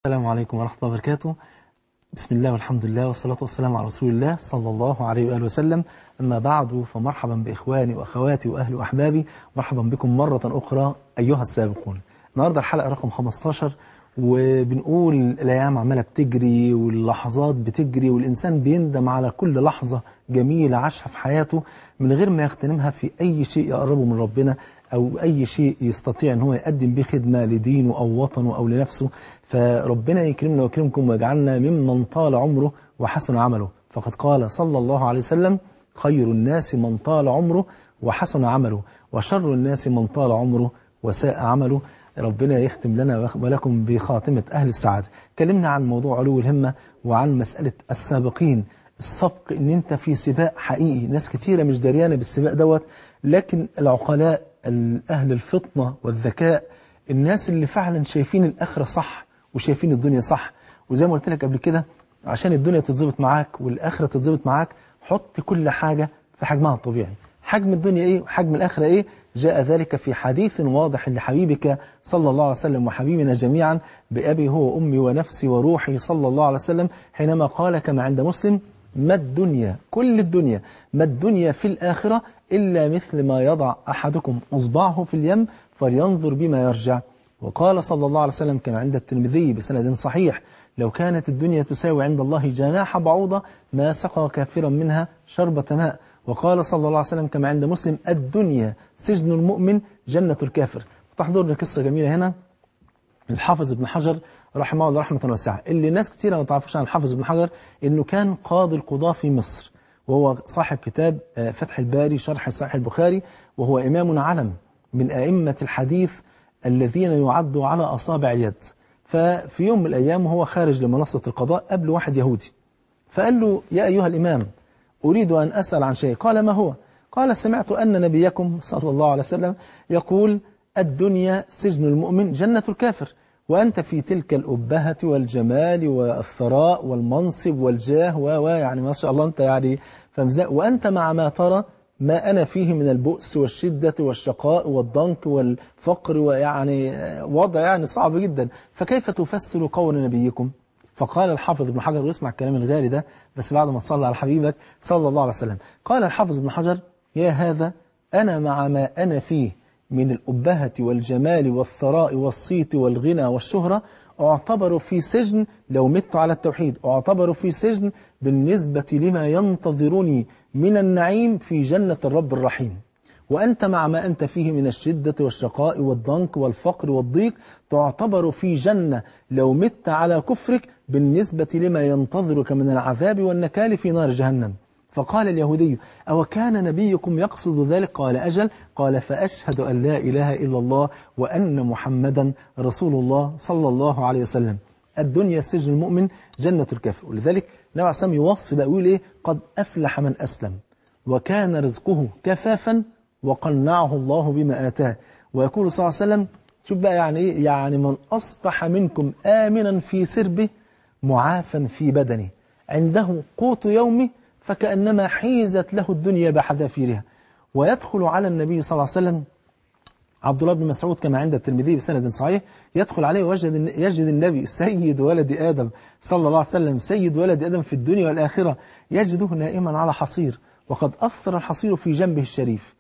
السلام عليكم ورحمة الله وبركاته بسم الله والحمد لله والصلاة والسلام على رسول الله صلى الله عليه وآله وسلم أما بعد فمرحبا بإخواني وأخواتي وأهلي وأحبابي مرحبا بكم مرة أخرى أيها السابقون النهاردة الحلقة رقم 15 وبنقول الأيام عمالة بتجري واللحظات بتجري والإنسان بيندم على كل لحظة جميلة عاشها في حياته من غير ما يغتنمها في أي شيء يقربه من ربنا أو أي شيء يستطيع أن هو يقدم به خدمة لدينه أو وطنه أو لنفسه فربنا يكرمنا ويكرمكم ويجعلنا ممن طال عمره وحسن عمله فقد قال صلى الله عليه وسلم خير الناس من طال عمره وحسن عمله وشر الناس من طال عمره وساء عمله ربنا يختم لنا ولكم بخاتمة أهل السعادة كلمنا عن موضوع علو الهمة وعن مسألة السابقين السبق ان انت في سباق حقيقي ناس كتيرة مش دريانة بالسباق دوت لكن العقلاء أهل الفطنة والذكاء الناس اللي فعلا شايفين الآخرة صح وشايفين الدنيا صح وزي ما قلت لك قبل كده عشان الدنيا تتظبط معاك والآخرة تتظبط معاك حط كل حاجة في حجمها الطبيعي حجم الدنيا إيه وحجم الآخرة إيه جاء ذلك في حديث واضح لحبيبك صلى الله عليه وسلم وحبيبنا جميعا بأبي هو أمي ونفسي وروحي صلى الله عليه وسلم حينما قال كما عند مسلم ما الدنيا كل الدنيا ما الدنيا في الآخرة إلا مثل ما يضع أحدكم أصبعه في اليم فلينظر بما يرجع وقال صلى الله عليه وسلم كما عند الترمذي بسند صحيح لو كانت الدنيا تساوي عند الله جناح بعوضة ما سقى كافرا منها شربة ماء وقال صلى الله عليه وسلم كما عند مسلم الدنيا سجن المؤمن جنة الكافر تحضرنا قصة جميلة هنا الحافظ ابن حجر رحمه الله رحمة واسعة اللي ناس كتيرة ما تعرفوش عن الحافظ ابن حجر انه كان قاضي القضاة في مصر وهو صاحب كتاب فتح الباري شرح صحيح البخاري وهو إمام علم من أئمة الحديث الذين يعدوا على أصابع اليد ففي يوم من الأيام وهو خارج لمنصة القضاء قبل واحد يهودي فقال له يا أيها الإمام أريد أن أسأل عن شيء قال ما هو قال سمعت أن نبيكم صلى الله عليه وسلم يقول الدنيا سجن المؤمن جنة الكافر وأنت في تلك الأبهة والجمال والثراء والمنصب والجاه ويعني ما شاء الله أنت يعني فمزاء وأنت مع ما ترى ما أنا فيه من البؤس والشدة والشقاء والضنك والفقر ويعني وضع يعني صعب جدا فكيف تفسر قول نبيكم فقال الحافظ ابن حجر واسمع الكلام الغالي ده بس بعد ما تصلى على حبيبك صلى الله عليه وسلم قال الحافظ ابن حجر يا هذا أنا مع ما أنا فيه من الأبهة والجمال والثراء والصيت والغنى والشهرة اعتبر في سجن لو مت على التوحيد اعتبر في سجن بالنسبة لما ينتظرني من النعيم في جنة الرب الرحيم وأنت مع ما أنت فيه من الشدة والشقاء والضنك والفقر والضيق تعتبر في جنة لو مت على كفرك بالنسبة لما ينتظرك من العذاب والنكال في نار جهنم فقال اليهودي أو كان نبيكم يقصد ذلك قال أجل قال فأشهد أن لا إله إلا الله وأن محمدا رسول الله صلى الله عليه وسلم الدنيا سجن المؤمن جنة الكافر ولذلك النبي عليه الصلاة يوصي بقى يقول إيه قد أفلح من أسلم وكان رزقه كفافا وقنعه الله بما آتاه ويقول صلى الله عليه وسلم شوف بقى يعني إيه يعني من أصبح منكم آمنا في سربه معافا في بدنه عنده قوت يومه فكأنما حيزت له الدنيا بحذافيرها ويدخل على النبي صلى الله عليه وسلم عبد الله بن مسعود كما عند الترمذي بسند صحيح يدخل عليه ويجد يجد النبي سيد ولد آدم صلى الله عليه وسلم سيد ولد آدم في الدنيا والآخرة يجده نائما على حصير وقد أثر الحصير في جنبه الشريف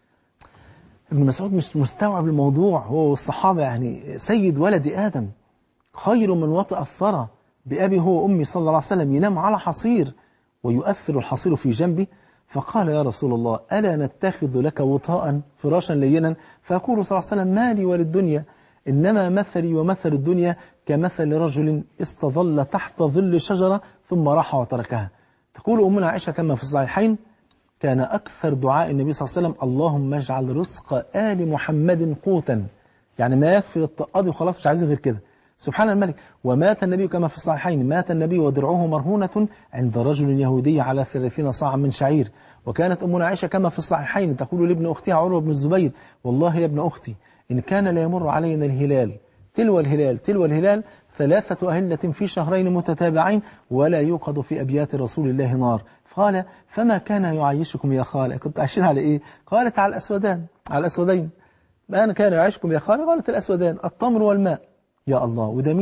ابن مسعود مش مستوعب الموضوع هو والصحابة يعني سيد ولد آدم خير من وطئ الثرى بأبي هو أمي صلى الله عليه وسلم ينام على حصير ويؤثر الحصير في جنبي فقال يا رسول الله ألا نتخذ لك وطاء فراشا لينا فأقول صلى الله عليه وسلم مالي وللدنيا إنما مثلي ومثل الدنيا كمثل رجل استظل تحت ظل شجرة ثم راح وتركها تقول أمنا عائشة كما في الصحيحين كان أكثر دعاء النبي صلى الله عليه وسلم اللهم اجعل رزق آل محمد قوتا يعني ما يكفي للطقاضي وخلاص مش عايزين غير كده سبحان الملك ومات النبي كما في الصحيحين مات النبي ودرعه مرهونة عند رجل يهودي على ثلاثين صاعا من شعير وكانت أمنا عائشة كما في الصحيحين تقول لابن أختها عروة بن الزبير والله يا ابن أختي إن كان لا يمر علينا الهلال تلو الهلال تلو الهلال ثلاثة أهلة في شهرين متتابعين ولا يوقد في أبيات رسول الله نار قال فما كان يعيشكم يا خالة كنت عايشين على إيه قالت على الأسودان على الأسودين ما كان يعيشكم يا خالة قالت الأسودان التمر والماء يا الله وده مين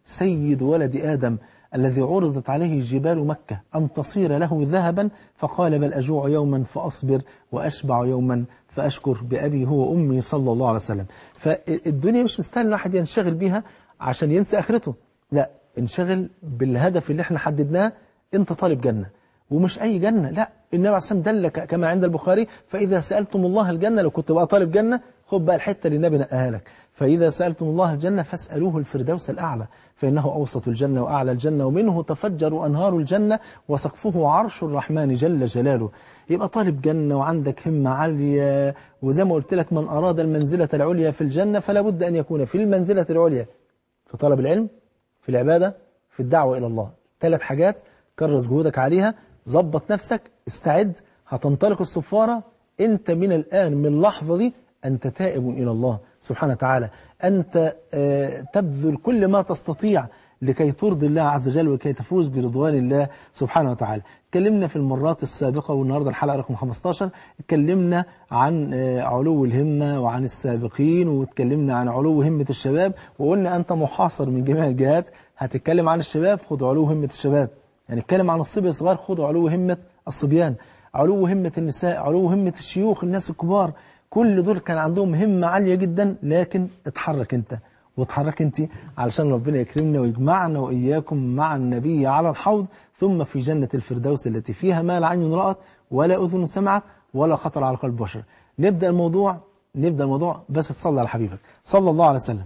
سيد ولد آدم الذي عرضت عليه جبال مكة أن تصير له ذهبا فقال بل أجوع يوما فأصبر وأشبع يوما فأشكر بأبي هو أمي صلى الله عليه وسلم فالدنيا مش مستاهل الواحد ينشغل بيها عشان ينسى آخرته لا انشغل بالهدف اللي احنا حددناه انت طالب جنة ومش أي جنة لا النبي عليه الصلاة والسلام دلك كما عند البخاري فإذا سألتم الله الجنة لو كنت بقى طالب جنة خد بقى الحتة اللي النبي نقاها لك فإذا سألتم الله الجنة فاسألوه الفردوس الأعلى فإنه أوسط الجنة وأعلى الجنة ومنه تفجر أنهار الجنة وسقفه عرش الرحمن جل جلاله يبقى طالب جنة وعندك همة عالية وزي ما قلت لك من أراد المنزلة العليا في الجنة فلا بد أن يكون في المنزلة العليا في طلب العلم في العبادة في الدعوة إلى الله ثلاث حاجات كرس جهودك عليها ظبط نفسك استعد هتنطلق الصفارة انت من الآن من اللحظة دي أنت تائب إلى الله سبحانه وتعالى أنت تبذل كل ما تستطيع لكي ترضي الله عز وجل وكي تفوز برضوان الله سبحانه وتعالى اتكلمنا في المرات السابقة والنهاردة الحلقة رقم 15 اتكلمنا عن علو الهمة وعن السابقين واتكلمنا عن علو همة الشباب وقلنا أنت محاصر من جميع الجهات هتتكلم عن الشباب خد علو همة الشباب يعني اتكلم عن الصبي الصغار خد علو همة الصبيان علو همة النساء علو همة الشيوخ الناس الكبار كل دول كان عندهم همة عالية جدا لكن اتحرك انت واتحرك انت علشان ربنا يكرمنا ويجمعنا وإياكم مع النبي على الحوض ثم في جنة الفردوس التي فيها ما لا عين رأت ولا أذن سمعت ولا خطر على قلب بشر نبدأ الموضوع نبدأ الموضوع بس تصلي على حبيبك صلى الله عليه وسلم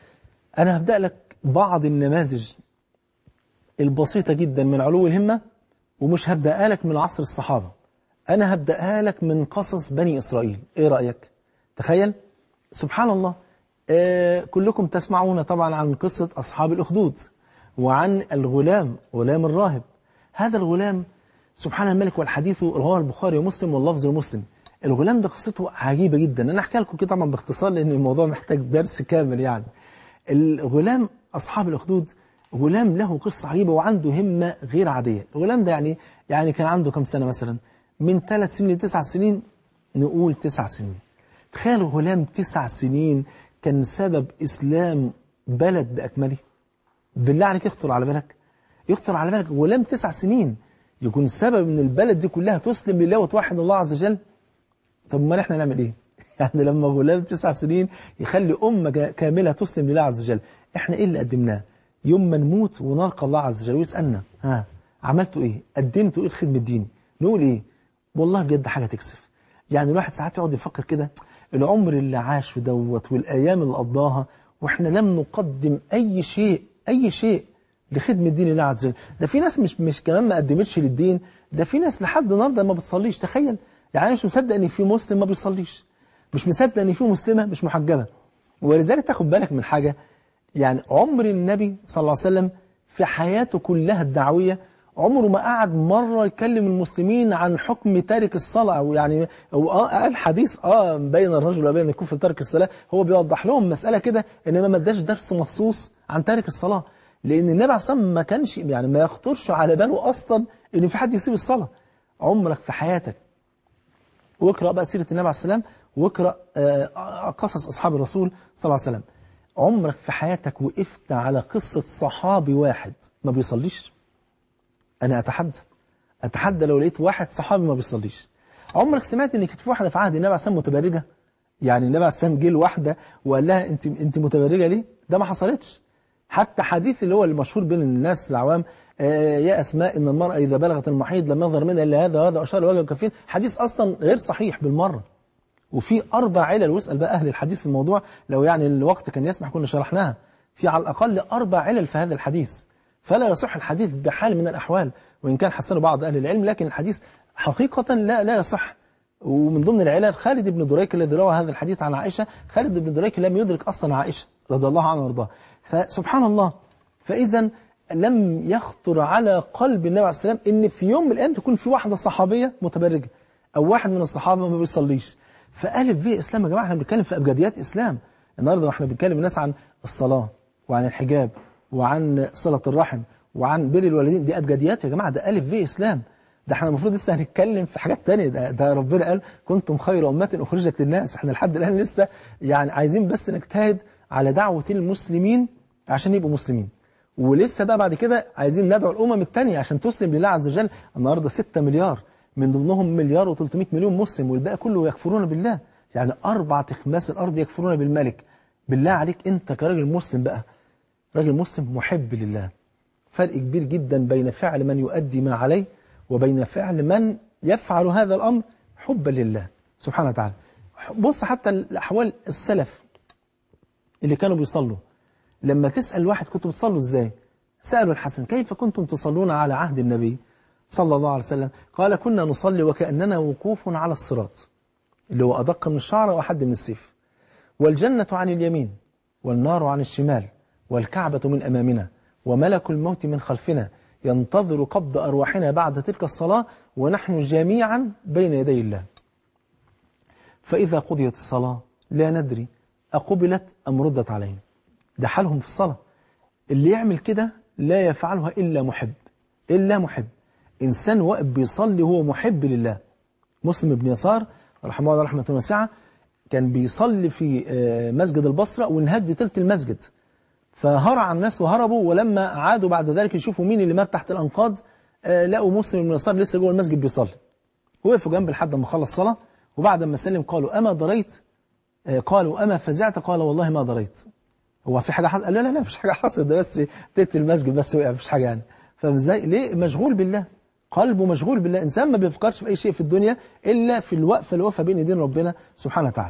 أنا هبدأ لك بعض النماذج البسيطة جدا من علو الهمة ومش هبدأها لك من عصر الصحابة أنا هبدأها لك من قصص بني إسرائيل إيه رأيك؟ تخيل سبحان الله آه كلكم تسمعون طبعا عن قصة أصحاب الأخدود وعن الغلام غلام الراهب هذا الغلام سبحان الملك والحديث رواه البخاري ومسلم واللفظ المسلم الغلام ده قصته عجيبة جدا أنا أحكي لكم كده طبعا باختصار لأن الموضوع محتاج درس كامل يعني الغلام أصحاب الأخدود غلام له قصة عجيبة وعنده همة غير عادية الغلام ده يعني يعني كان عنده كم سنة مثلا من ثلاث سنين لتسع سنين نقول تسع سنين تخيلوا غلام تسع سنين كان سبب إسلام بلد بأكمله بالله عليك يخطر على بالك يخطر على بالك غلام تسع سنين يكون سبب ان البلد دي كلها تسلم لله وتوحد الله عز وجل طب ما احنا نعمل ايه يعني لما غلام تسع سنين يخلي أمة كاملة تسلم لله عز وجل احنا ايه اللي قدمناه يوم ما نموت ونلقى الله عز وجل ويسألنا ها عملتوا ايه قدمتوا ايه الخدمة الديني نقول ايه والله بجد حاجة تكسف يعني الواحد ساعات يقعد يفكر كده العمر اللي عاش في دوت والأيام اللي قضاها وإحنا لم نقدم أي شيء أي شيء لخدمة دين الله عز وجل ده في ناس مش مش كمان ما قدمتش للدين ده في ناس لحد النهارده ما بتصليش تخيل يعني مش مصدق ان في مسلم ما بيصليش مش مصدق ان في مسلمة مش محجبة ولذلك تاخد بالك من حاجة يعني عمر النبي صلى الله عليه وسلم في حياته كلها الدعوية عمره ما قعد مرة يكلم المسلمين عن حكم تارك الصلاة أو يعني هو آه قال حديث اه بين الرجل وبين الكفر تارك الصلاة هو بيوضح لهم مسألة كده إنما ما اداش درس مخصوص عن تارك الصلاة لأن النبي عليه الصلاة ما كانش يعني ما يخطرش على باله أصلا إن في حد يسيب الصلاة عمرك في حياتك واقرأ بقى سيرة النبي عليه السلام واقرأ آه قصص أصحاب الرسول صلى الله عليه وسلم عمرك في حياتك وقفت على قصة صحابي واحد ما بيصليش أنا أتحدى أتحدى لو لقيت واحد صحابي ما بيصليش عمرك سمعت إن كانت في واحدة في عهد النبي عليه السلام متبرجة يعني النبي عليه السلام جه لواحدة وقال لها أنت أنت متبرجة ليه؟ ده ما حصلتش حتى حديث اللي هو المشهور بين الناس العوام آه يا أسماء إن المرأة إذا بلغت المحيض لم يظهر منها إلا هذا وهذا أشار وجه الكفين حديث أصلا غير صحيح بالمرة وفي أربع علل واسأل بقى أهل الحديث في الموضوع لو يعني الوقت كان يسمح كنا شرحناها في على الأقل أربع علل في هذا الحديث فلا يصح الحديث بحال من الأحوال وإن كان حسنه بعض أهل العلم لكن الحديث حقيقة لا لا يصح ومن ضمن العلل خالد بن دريك الذي روى هذا الحديث عن عائشة خالد بن دريك لم يدرك أصلا عائشة رضي الله عنها وارضاها فسبحان الله فإذا لم يخطر على قلب النبي عليه السلام إن في يوم من الأيام تكون في واحدة صحابية متبرجة أو واحد من الصحابة ما بيصليش فقالب بيه إسلام يا جماعة احنا بنتكلم في أبجديات إسلام النهاردة واحنا بنتكلم الناس عن الصلاة وعن الحجاب وعن صلة الرحم وعن بر الوالدين دي أبجديات يا جماعة ده ألف في إسلام ده احنا المفروض لسه هنتكلم في حاجات تانية ده, ده ربنا قال كنتم خير أمة أخرجت للناس احنا لحد الآن لسه يعني عايزين بس نجتهد على دعوة المسلمين عشان يبقوا مسلمين ولسه بقى بعد كده عايزين ندعو الأمم التانية عشان تسلم لله عز وجل النهاردة 6 مليار من ضمنهم مليار و300 مليون مسلم والباقي كله يكفرون بالله يعني أربع تخماس الأرض يكفرون بالملك بالله عليك أنت كراجل مسلم بقى راجل مسلم محب لله فرق كبير جدا بين فعل من يؤدي ما عليه وبين فعل من يفعل هذا الأمر حبا لله سبحانه وتعالى بص حتى الأحوال السلف اللي كانوا بيصلوا لما تسأل واحد كنتوا بتصلوا ازاي سألوا الحسن كيف كنتم تصلون على عهد النبي صلى الله عليه وسلم قال كنا نصلي وكأننا وقوف على الصراط اللي هو أدق من الشعر وأحد من السيف والجنة عن اليمين والنار عن الشمال والكعبة من أمامنا وملك الموت من خلفنا ينتظر قبض أرواحنا بعد تلك الصلاة ونحن جميعا بين يدي الله فإذا قضيت الصلاة لا ندري أقبلت أم ردت علينا ده حالهم في الصلاة اللي يعمل كده لا يفعلها إلا محب إلا محب إنسان واقف بيصلي هو محب لله مسلم بن يسار رحمه الله رحمة واسعة كان بيصلي في مسجد البصرة وانهد تلت المسجد فهرع الناس وهربوا ولما عادوا بعد ذلك يشوفوا مين اللي مات تحت الأنقاض لقوا مسلم بن يسار لسه جوه المسجد بيصلي وقفوا جنب لحد ما خلص صلاة وبعد ما سلم قالوا أما ضريت قالوا أما فزعت قال والله ما ضريت هو في حاجة حصلت قال لا لا لا مفيش حاجة حصلت ده بس تلت المسجد بس وقع مفيش حاجة يعني فاهم ازاي ليه مشغول بالله قلبه مشغول بالله إنسان ما بيفكرش في أي شيء في الدنيا إلا في الوقفة اللي وقفة بين ايدين ربنا سبحانه وتعالى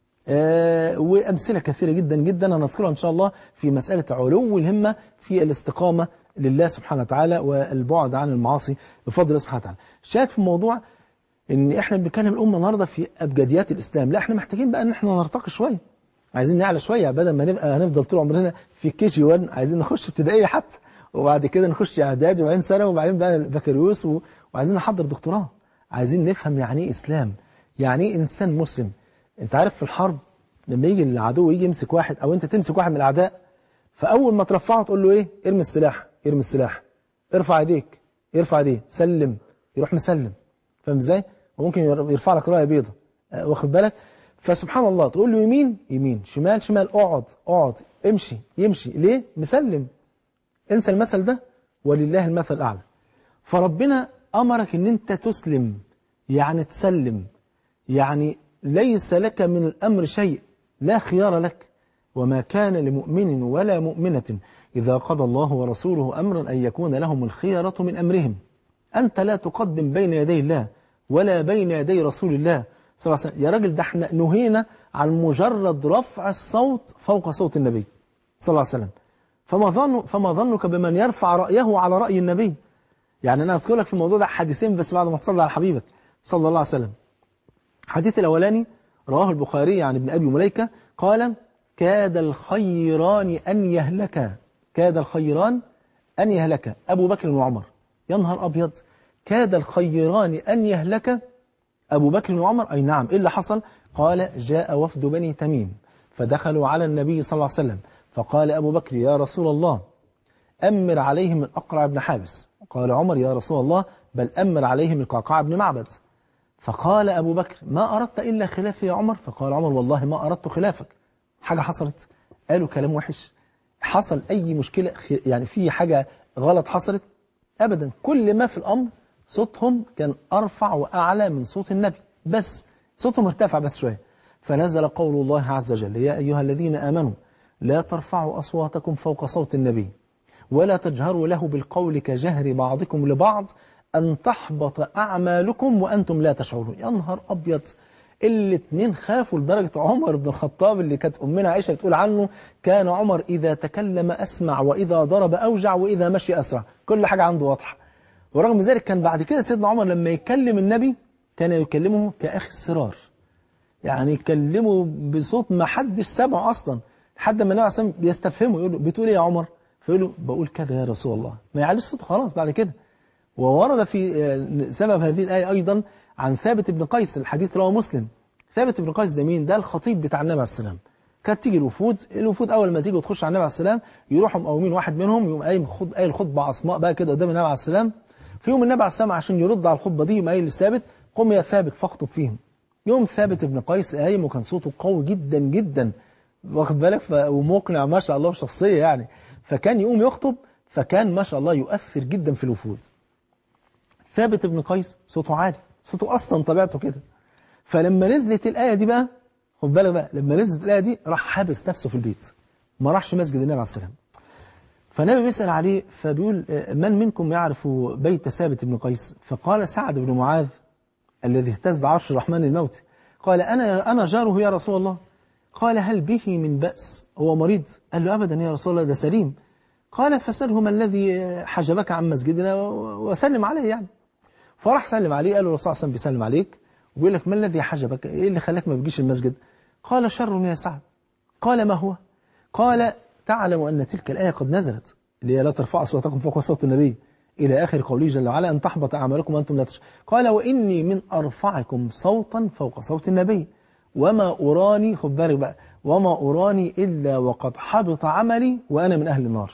آه وأمثلة كثيرة جدا جدا هنذكرها إن شاء الله في مسألة علو الهمة في الاستقامة لله سبحانه وتعالى والبعد عن المعاصي بفضل الله سبحانه وتعالى شاهد في الموضوع ان احنا بنتكلم الامه النهارده في ابجديات الاسلام لا احنا محتاجين بقى ان احنا نرتقي شويه عايزين نعلى شويه بدل ما نبقى هنفضل طول عمرنا في كي جي 1 عايزين نخش ابتدائيه حتى وبعد كده نخش اعدادي وبعدين ثانوي وبعدين بقى بكالوريوس و... وعايزين نحضر دكتوراه عايزين نفهم يعني ايه اسلام يعني ايه انسان مسلم انت عارف في الحرب لما يجي العدو يجي يمسك واحد او انت تمسك واحد من الاعداء فاول ما ترفعه تقول له ايه ارمي السلاح ارمي السلاح ارفع ايديك يرفع ايديه سلم يروح مسلم فاهم ازاي وممكن يرفع لك رايه بيضه واخد بالك فسبحان الله تقول له يمين يمين شمال شمال اقعد اقعد امشي يمشي ليه مسلم انسى المثل ده ولله المثل الاعلى فربنا امرك ان انت تسلم يعني تسلم يعني ليس لك من الامر شيء لا خيار لك وما كان لمؤمن ولا مؤمنة إذا قضى الله ورسوله أمرا أن يكون لهم الخيرة من أمرهم أنت لا تقدم بين يدي الله ولا بين يدي رسول الله صلى الله عليه وسلم يا راجل ده احنا نهينا عن مجرد رفع الصوت فوق صوت النبي صلى الله عليه وسلم فما, ظن فما ظنك بمن يرفع رأيه على رأي النبي يعني أنا أذكر لك في الموضوع ده حديثين بس بعد ما تصلي على حبيبك صلى الله عليه وسلم الحديث الأولاني رواه البخاري عن ابن أبي مليكة قال كاد الخيران أن يهلكا كاد الخيران أن يهلكا أبو بكر وعمر يا نهار أبيض كاد الخيران أن يهلك أبو بكر وعمر أي نعم إيه اللي حصل قال جاء وفد بني تميم فدخلوا على النبي صلى الله عليه وسلم فقال أبو بكر يا رسول الله أمر عليهم الأقرع بن حابس قال عمر يا رسول الله بل أمر عليهم القعقاع بن معبد فقال أبو بكر ما أردت إلا خلافي يا عمر فقال عمر والله ما أردت خلافك حاجة حصلت قالوا كلام وحش حصل أي مشكلة يعني في حاجة غلط حصلت أبدا كل ما في الأمر صوتهم كان أرفع وأعلى من صوت النبي بس صوتهم ارتفع بس شوية فنزل قول الله عز وجل يا أيها الذين آمنوا لا ترفعوا أصواتكم فوق صوت النبي ولا تجهروا له بالقول كجهر بعضكم لبعض أن تحبط أعمالكم وأنتم لا تشعرون يا نهار أبيض الاثنين خافوا لدرجة عمر بن الخطاب اللي كانت أمنا عائشة بتقول عنه كان عمر إذا تكلم أسمع وإذا ضرب أوجع وإذا مشي أسرع كل حاجة عنده واضحة ورغم ذلك كان بعد كده سيدنا عمر لما يكلم النبي كان يكلمه كأخي السرار يعني يكلمه بصوت ما حدش سمعه أصلا لحد ما النبي عليه الصلاة بيستفهمه يقول له بتقول إيه يا عمر فيقول له بقول كذا يا رسول الله ما يعليش صوته خلاص بعد كده وورد في سبب هذه الآية أيضا عن ثابت بن قيس الحديث رواه مسلم ثابت بن قيس ده مين ده الخطيب بتاع النبي عليه السلام كانت تيجي الوفود الوفود اول ما تيجي وتخش على النبي عليه السلام يروحوا مقومين واحد منهم يقوم قايم خد قايل خطبه عصماء بقى كده قدام النبي عليه السلام في يوم النبي عليه السلام عشان يرد على الخطبه دي يقوم قايل لثابت قم يا ثابت فاخطب فيهم يوم ثابت بن قيس قايم وكان صوته قوي جدا جدا واخد بالك ومقنع ما شاء الله بشخصيه يعني فكان يقوم يخطب فكان ما شاء الله يؤثر جدا في الوفود ثابت بن قيس صوته عالي صوته أصلا طبيعته كده فلما نزلت الآية دي بقى خد بالك بقى لما نزلت الآية دي راح حابس نفسه في البيت ما راحش مسجد النبي عليه السلام فالنبي بيسأل عليه فبيقول من منكم يعرف بيت ثابت بن قيس فقال سعد بن معاذ الذي اهتز عرش الرحمن الموت قال أنا أنا جاره يا رسول الله قال هل به من بأس هو مريض قال له أبدا يا رسول الله ده سليم قال فسأله ما الذي حجبك عن مسجدنا وسلم عليه يعني فراح سلم عليه قال له الرسول صلى الله عليه وسلم بيسلم عليك وبيقول لك ما الذي حجبك ايه اللي خلاك ما بتجيش المسجد قال شر يا سعد قال ما هو قال تعلم أن تلك الآية قد نزلت اللي هي لا ترفع أصواتكم فوق صوت النبي إلى آخر قوله جل وعلا أن تحبط أعمالكم وأنتم لا تشعرون قال وإني من أرفعكم صوتا فوق صوت النبي وما أراني خد بالك بقى وما أراني إلا وقد حبط عملي وأنا من أهل النار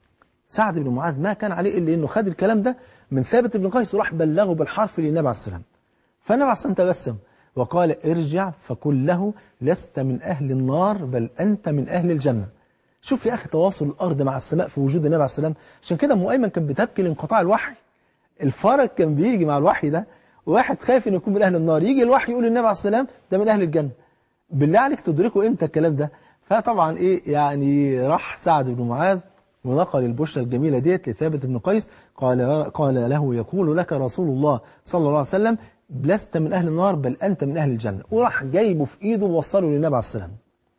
سعد بن معاذ ما كان عليه إلا إنه خد الكلام ده من ثابت بن قيس وراح بلغه بالحرف للنبي عليه السلام فالنبي عليه السلام تبسم وقال ارجع فقل له لست من أهل النار بل أنت من أهل الجنة شوف يا أخي تواصل الأرض مع السماء في وجود النبي عليه السلام عشان كده أم أيمن كان بتبكي لانقطاع الوحي الفرق كان بيجي مع الوحي ده واحد خايف انه يكون من أهل النار يجي الوحي يقول للنبي عليه السلام ده من أهل الجنة بالله عليك تدركوا امتى الكلام ده فطبعا ايه يعني راح سعد بن معاذ ونقل البشرى الجميلة ديت لثابت بن قيس قال قال له يقول لك رسول الله صلى الله عليه وسلم لست من أهل النار بل أنت من أهل الجنة وراح جايبه في إيده ووصله للنبي عليه السلام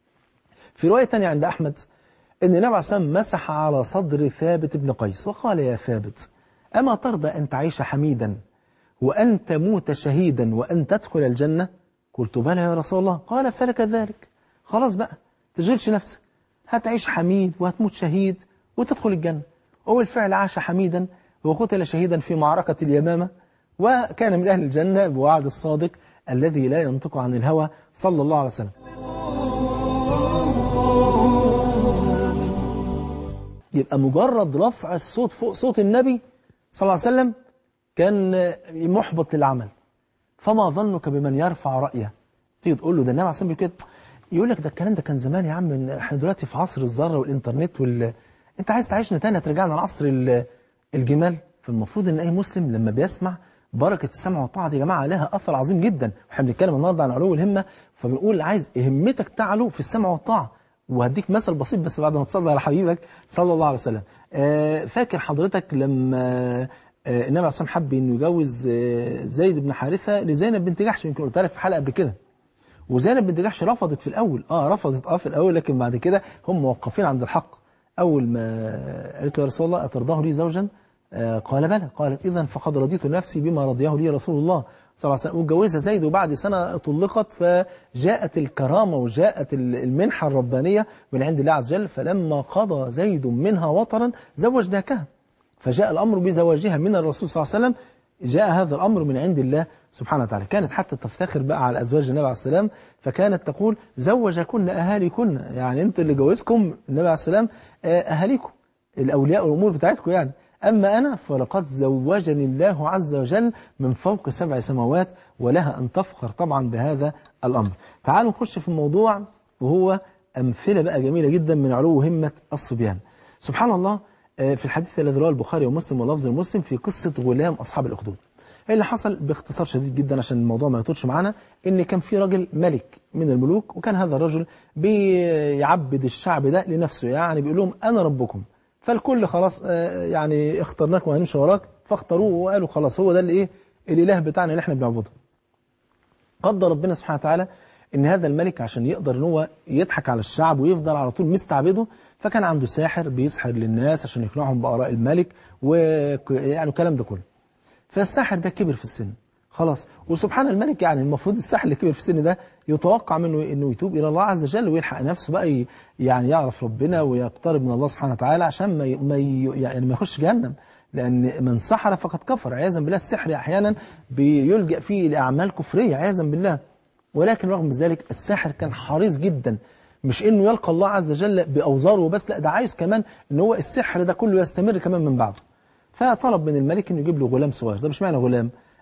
في رواية تانية عند أحمد أن النبي عليه السلام مسح على صدر ثابت بن قيس وقال يا ثابت أما ترضى أن تعيش حميدا وأن تموت شهيدا وأن تدخل الجنة قلت بلى يا رسول الله قال فلك ذلك خلاص بقى تشغلش نفسك هتعيش حميد وهتموت شهيد وتدخل الجنة هو الفعل عاش حميدا وقتل شهيدا في معركة اليمامة وكان من أهل الجنة بوعد الصادق الذي لا ينطق عن الهوى صلى الله عليه وسلم يبقى مجرد رفع الصوت فوق صوت النبي صلى الله عليه وسلم كان محبط للعمل فما ظنك بمن يرفع رأيه تيجي تقول له ده النبي عليه الصلاة والسلام كده يقول لك ده الكلام ده كان زمان يا عم احنا دلوقتي في عصر الذره والإنترنت وال... انت عايز تعيشنا تاني ترجعنا لعصر الجمال فالمفروض ان اي مسلم لما بيسمع بركة السمع والطاعة دي يا جماعة لها أثر عظيم جدا احنا بنتكلم النهارده عن علو الهمة فبنقول عايز همتك تعلو في السمع والطاعة وهديك مثل بسيط بس بعد ما تصلي على حبيبك صلى الله عليه وسلم آه فاكر حضرتك لما آه النبي عليه الصلاة حب انه يجوز آه زيد بن حارثة لزينب بنت جحش يمكن قلت لك في حلقة قبل كده وزينب بنت جحش رفضت في الأول اه رفضت اه في الأول لكن بعد كده هم موقفين عند الحق أول ما قالت له يا رسول الله أترضاه لي زوجا آه قال بلى قالت إذا فقد رضيت نفسي بما رضيه لي رسول الله صلى الله عليه وسلم واتجوزها زيد وبعد سنة طلقت فجاءت الكرامة وجاءت المنحة الربانية من عند الله عز وجل فلما قضى زيد منها وطرا زوجناكها فجاء الأمر بزواجها من الرسول صلى الله عليه وسلم جاء هذا الأمر من عند الله سبحانه وتعالى كانت حتى تفتخر بقى على أزواج النبي عليه السلام فكانت تقول زوجكن أهاليكن يعني أنت اللي جوزكم النبي عليه السلام أهاليكم الأولياء والأمور بتاعتكم يعني أما أنا فلقد زوجني الله عز وجل من فوق سبع سماوات ولها أن تفخر طبعا بهذا الأمر تعالوا نخش في الموضوع وهو أمثلة بقى جميلة جدا من علو همة الصبيان سبحان الله في الحديث الذي رواه البخاري ومسلم ولفظ المسلم في قصة غلام أصحاب الأخدود اللي حصل باختصار شديد جدا عشان الموضوع ما يطولش معانا ان كان في راجل ملك من الملوك وكان هذا الرجل بيعبد الشعب ده لنفسه يعني بيقول لهم انا ربكم فالكل خلاص يعني اخترناك وهنمشي وراك فاختاروه وقالوا خلاص هو ده اللي ايه الاله بتاعنا اللي احنا بنعبده قدر ربنا سبحانه وتعالى ان هذا الملك عشان يقدر ان هو يضحك على الشعب ويفضل على طول مستعبده فكان عنده ساحر بيسحر للناس عشان يقنعهم بآراء الملك ويعني الكلام ده كله فالساحر ده كبر في السن خلاص وسبحان الملك يعني المفروض الساحر اللي كبر في السن ده يتوقع منه انه يتوب الى الله عز وجل ويلحق نفسه بقى يعني يعرف ربنا ويقترب من الله سبحانه وتعالى عشان ما ما يعني ما يخش جهنم لان من سحر فقد كفر عياذا بالله السحر احيانا بيلجا فيه لاعمال كفريه عياذا بالله ولكن رغم ذلك الساحر كان حريص جدا مش انه يلقى الله عز وجل باوزاره وبس لا ده عايز كمان ان هو السحر ده كله يستمر كمان من بعده فطلب من الملك انه يجيب له غلام صغير ده مش معنى غلام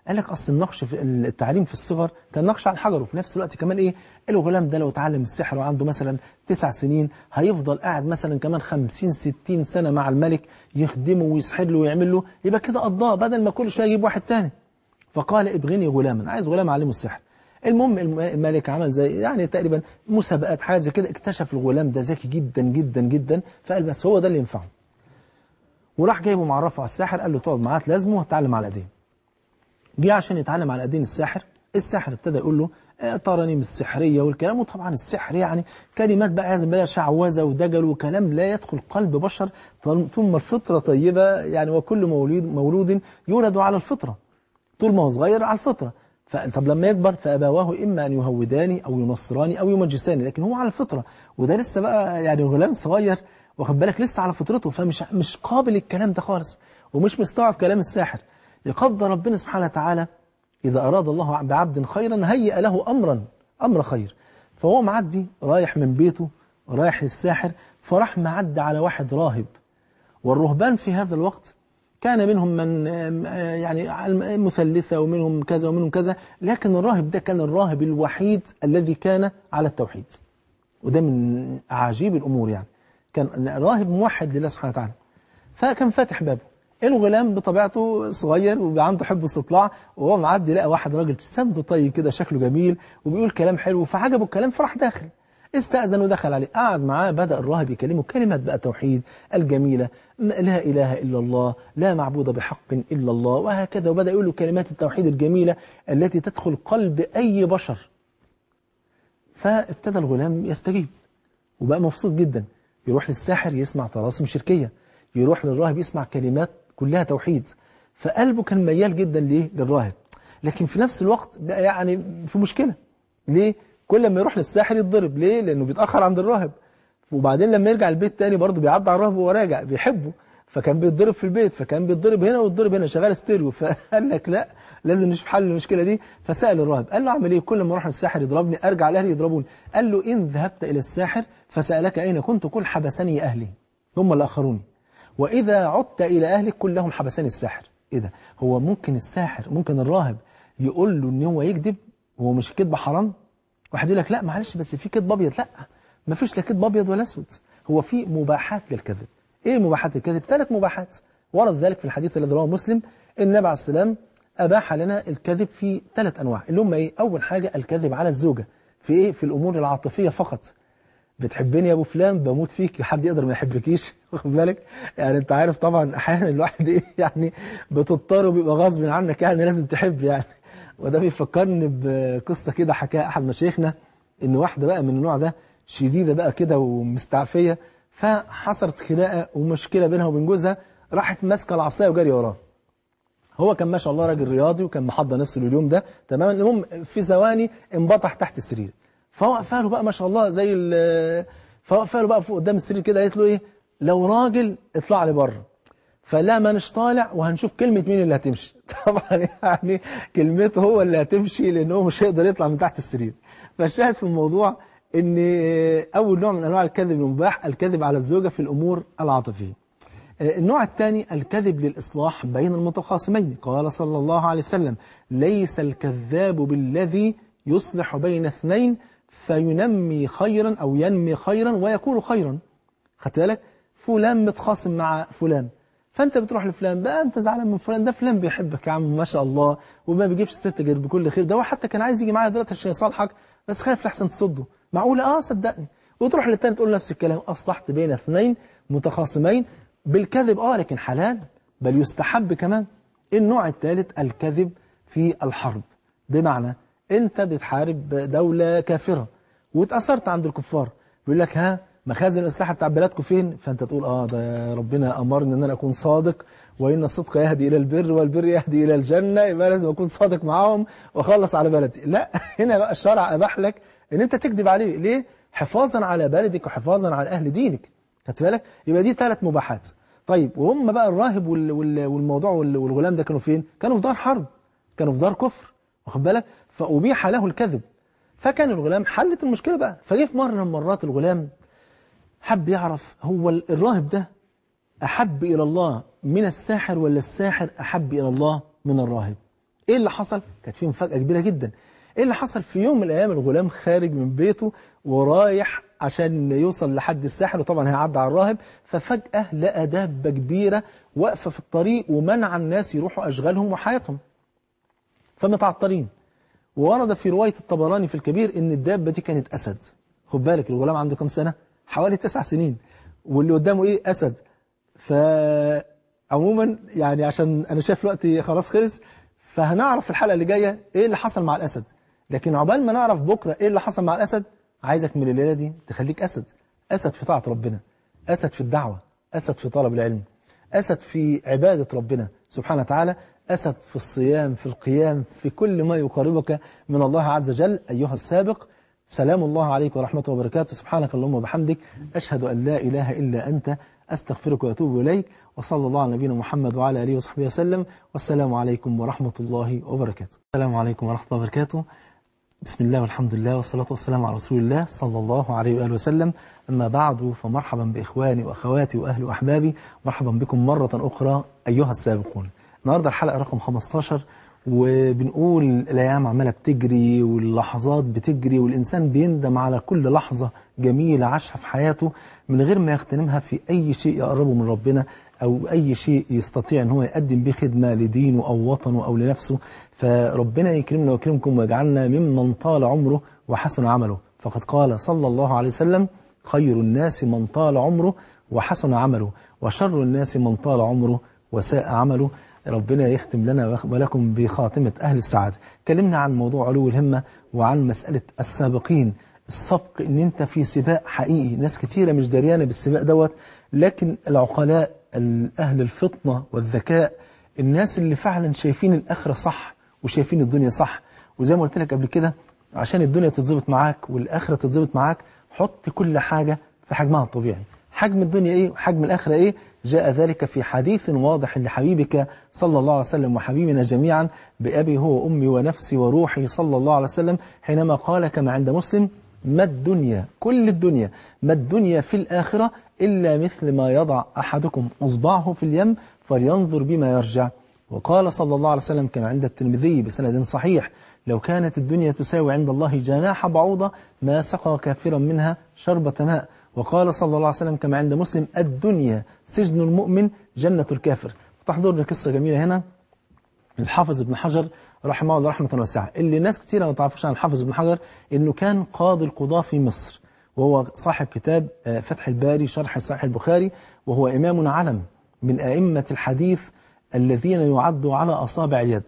قال لك اصل النقش في التعليم في الصغر كان نقش على الحجر وفي نفس الوقت كمان ايه الغلام ده لو اتعلم السحر وعنده مثلا تسع سنين هيفضل قاعد مثلا كمان 50 60 سنه مع الملك يخدمه ويسحر له ويعمل له يبقى كده قضاه بدل ما كل شويه يجيب واحد تاني فقال ابغني غلاما عايز غلام اعلمه السحر المهم الملك عمل زي يعني تقريبا مسابقات حاجه زي كده اكتشف الغلام ده ذكي جدا جدا جدا فقال بس هو ده اللي ينفعه وراح جايبه معرفه على الساحر قال له تقعد معاه تلازمه وتتعلم على ايديه جه عشان يتعلم على ايدين الساحر الساحر ابتدى يقول له آه، ترانيم السحريه والكلام وطبعا السحر يعني كلمات بقى عايز بقى شعوذه ودجل وكلام لا يدخل قلب بشر ثم الفطره طيبه يعني وكل مولود مولود يولد على الفطره طول ما هو صغير على الفطره طب لما يكبر فابواه اما ان يهوداني او ينصراني او يمجساني لكن هو على الفطره وده لسه بقى يعني غلام صغير واخد بالك لسه على فطرته فمش مش قابل الكلام ده خالص ومش مستوعب كلام الساحر يقدر ربنا سبحانه وتعالى إذا أراد الله بعبد خيرا هيئ له أمرا أمر خير فهو معدي رايح من بيته رايح للساحر فراح معدي على واحد راهب والرهبان في هذا الوقت كان منهم من يعني مثلثة ومنهم كذا ومنهم كذا لكن الراهب ده كان الراهب الوحيد الذي كان على التوحيد وده من أعاجيب الأمور يعني كان راهب موحد لله سبحانه وتعالى فكان فاتح بابه الغلام بطبيعته صغير وعنده حب استطلاع وهو معدي لقى واحد راجل سمته طيب كده شكله جميل وبيقول كلام حلو فعجبه الكلام فراح داخل استأذن ودخل عليه قعد معاه بدأ الراهب يكلمه كلمات بقى توحيد الجميلة لا إله إلا الله لا معبود بحق إلا الله وهكذا وبدأ يقول له كلمات التوحيد الجميلة التي تدخل قلب أي بشر فابتدى الغلام يستجيب وبقى مبسوط جدا يروح للساحر يسمع طلاسم شركية يروح للراهب يسمع كلمات كلها توحيد فقلبه كان ميال جدا ليه للراهب لكن في نفس الوقت بقى يعني في مشكلة ليه كل ما يروح للساحر يتضرب ليه لأنه بيتأخر عند الراهب وبعدين لما يرجع البيت تاني برضه بيعدي على الراهب وهو راجع بيحبه فكان بيتضرب في البيت فكان بيتضرب هنا ويتضرب هنا شغال ستيريو فقال لك لا لازم نشوف حل المشكله دي فسال الراهب قال له اعمل ايه كل ما اروح للساحر يضربني ارجع لاهلي يضربوني قال له ان ذهبت الى الساحر فسالك اين كنت قل حبسني اهلي هم اللي اخروني وإذا عدت إلى أهلك كلهم حبساني الساحر إيه ده هو ممكن الساحر ممكن الراهب يقول له إن هو يكذب هو مش كذب حرام واحد يقول لك لا معلش بس في كذب أبيض لا ما فيش لا كذب أبيض ولا أسود هو في مباحات للكذب إيه مباحات الكذب ثلاث مباحات ورد ذلك في الحديث الذي رواه مسلم النبي عليه السلام أباح لنا الكذب في ثلاث أنواع اللي هم إيه أول حاجة الكذب على الزوجة في إيه في الأمور العاطفية فقط بتحبني يا ابو فلان بموت فيك حد يقدر ما يحبكيش واخد بالك يعني انت عارف طبعا احيانا الواحد ايه يعني بتضطر وبيبقى غصب عنك يعني لازم تحب يعني وده بيفكرني بقصه كده حكاها احد مشايخنا ان واحده بقى من النوع ده شديده بقى كده ومستعفيه فحصلت خناقه ومشكله بينها وبين جوزها راحت ماسكه العصايه وجري وراه هو كان ما شاء الله راجل رياضي وكان محضر نفسه لليوم ده تماما المهم في ثواني انبطح تحت السرير فوقفها له بقى ما شاء الله زي ال فوقفها له بقى فوق قدام السرير كده قالت له ايه لو راجل اطلع لي بره فلا مانيش طالع وهنشوف كلمة مين اللي هتمشي طبعا يعني كلمته هو اللي هتمشي لأنه هو مش هيقدر يطلع من تحت السرير فالشاهد في الموضوع ان أول نوع من أنواع الكذب المباح الكذب على الزوجة في الأمور العاطفية النوع الثاني الكذب للإصلاح بين المتخاصمين قال صلى الله عليه وسلم ليس الكذاب بالذي يصلح بين اثنين فينمي خيرا أو ينمي خيرا ويكون خيرا خدت بالك فلان متخاصم مع فلان فأنت بتروح لفلان بقى أنت زعلان من فلان ده فلان بيحبك يا عم ما شاء الله وما بيجيبش سيرتك غير بكل خير ده هو حتى كان عايز يجي معايا دلوقتي عشان يصالحك بس خايف لحسن تصده معقولة اه صدقني وتروح للتاني تقول نفس الكلام أصلحت بين اثنين متخاصمين بالكذب اه لكن حلال بل يستحب كمان النوع الثالث الكذب في الحرب بمعنى انت بتحارب دولة كافرة واتأثرت عند الكفار بيقول لك ها مخازن الأسلحة بتاع بلادكم فين فأنت تقول آه ده ربنا أمرني أن أنا أكون صادق وإن الصدق يهدي إلى البر والبر يهدي إلى الجنة يبقى لازم أكون صادق معاهم وأخلص على بلدي لا هنا بقى الشرع أباح لك أن أنت تكذب عليه ليه حفاظا على بلدك وحفاظا على أهل دينك خدت بالك يبقى دي ثلاث مباحات طيب وهم بقى الراهب والموضوع والغلام ده كانوا فين كانوا في دار حرب كانوا في دار كفر واخد بالك فأبيح له الكذب فكان الغلام حلت المشكلة بقى فجه في مرة من مرات الغلام حب يعرف هو الراهب ده أحب إلى الله من الساحر ولا الساحر أحب إلى الله من الراهب ايه اللي حصل كانت فيه مفاجاه كبيره جدا ايه اللي حصل في يوم من الايام الغلام خارج من بيته ورايح عشان يوصل لحد الساحل وطبعا هيعدي على الراهب ففجاه لقى دابه كبيره واقفه في الطريق ومنع الناس يروحوا اشغالهم وحياتهم فمتعطرين وورد في روايه الطبراني في الكبير ان الدابه دي كانت اسد خد بالك الغلام عنده كام سنه حوالي تسع سنين واللي قدامه ايه اسد فعموما يعني عشان انا شايف الوقت خلاص خلص فهنعرف في الحلقه اللي جايه ايه اللي حصل مع الاسد لكن عقبال ما نعرف بكره ايه اللي حصل مع الاسد عايزك من الليله دي تخليك اسد اسد في طاعه ربنا اسد في الدعوه اسد في طلب العلم اسد في عباده ربنا سبحانه وتعالى اسد في الصيام في القيام في كل ما يقربك من الله عز وجل ايها السابق سلام الله عليك ورحمته وبركاته سبحانك اللهم وبحمدك أشهد أن لا إله إلا أنت أستغفرك وأتوب إليك وصلى الله على نبينا محمد وعلى آله وصحبه وسلم والسلام عليكم ورحمة الله وبركاته السلام عليكم ورحمة الله وبركاته بسم الله والحمد لله والصلاة والسلام على رسول الله صلى الله عليه وآله وسلم أما بعد فمرحبا بإخواني وأخواتي وأهلي وأحبابي مرحبا بكم مرة أخرى أيها السابقون النهاردة الحلقة رقم 15 وبنقول الأيام عمالة بتجري واللحظات بتجري والإنسان بيندم على كل لحظة جميلة عاشها في حياته من غير ما يغتنمها في أي شيء يقربه من ربنا أو أي شيء يستطيع أن هو يقدم به خدمة لدينه أو وطنه أو لنفسه فربنا يكرمنا ويكرمكم ويجعلنا ممن طال عمره وحسن عمله فقد قال صلى الله عليه وسلم خير الناس من طال عمره وحسن عمله وشر الناس من طال عمره وساء عمله ربنا يختم لنا ولكم بخاتمة أهل السعادة كلمنا عن موضوع علو الهمة وعن مسألة السابقين السبق ان انت في سباق حقيقي ناس كتيرة مش دريانة بالسباق دوت لكن العقلاء أهل الفطنة والذكاء الناس اللي فعلا شايفين الآخرة صح وشايفين الدنيا صح وزي ما قلت لك قبل كده عشان الدنيا تتظبط معاك والآخرة تتظبط معاك حط كل حاجة في حجمها الطبيعي حجم الدنيا ايه وحجم الآخرة ايه جاء ذلك في حديث واضح لحبيبك صلى الله عليه وسلم وحبيبنا جميعا بأبي هو أمي ونفسي وروحي صلى الله عليه وسلم حينما قال كما عند مسلم ما الدنيا كل الدنيا ما الدنيا في الآخرة إلا مثل ما يضع أحدكم أصبعه في اليم فلينظر بما يرجع وقال صلى الله عليه وسلم كما عند الترمذي بسند صحيح لو كانت الدنيا تساوي عند الله جناح بعوضة ما سقى كافرا منها شربة ماء وقال صلى الله عليه وسلم كما عند مسلم الدنيا سجن المؤمن جنة الكافر وتحضرنا قصة جميلة هنا الحافظ ابن حجر رحمه الله رحمة واسعة اللي ناس كتيرة ما تعرفش عن الحافظ ابن حجر انه كان قاضي القضاة في مصر وهو صاحب كتاب فتح الباري شرح صحيح البخاري وهو إمام علم من أئمة الحديث الذين يعدوا على أصابع اليد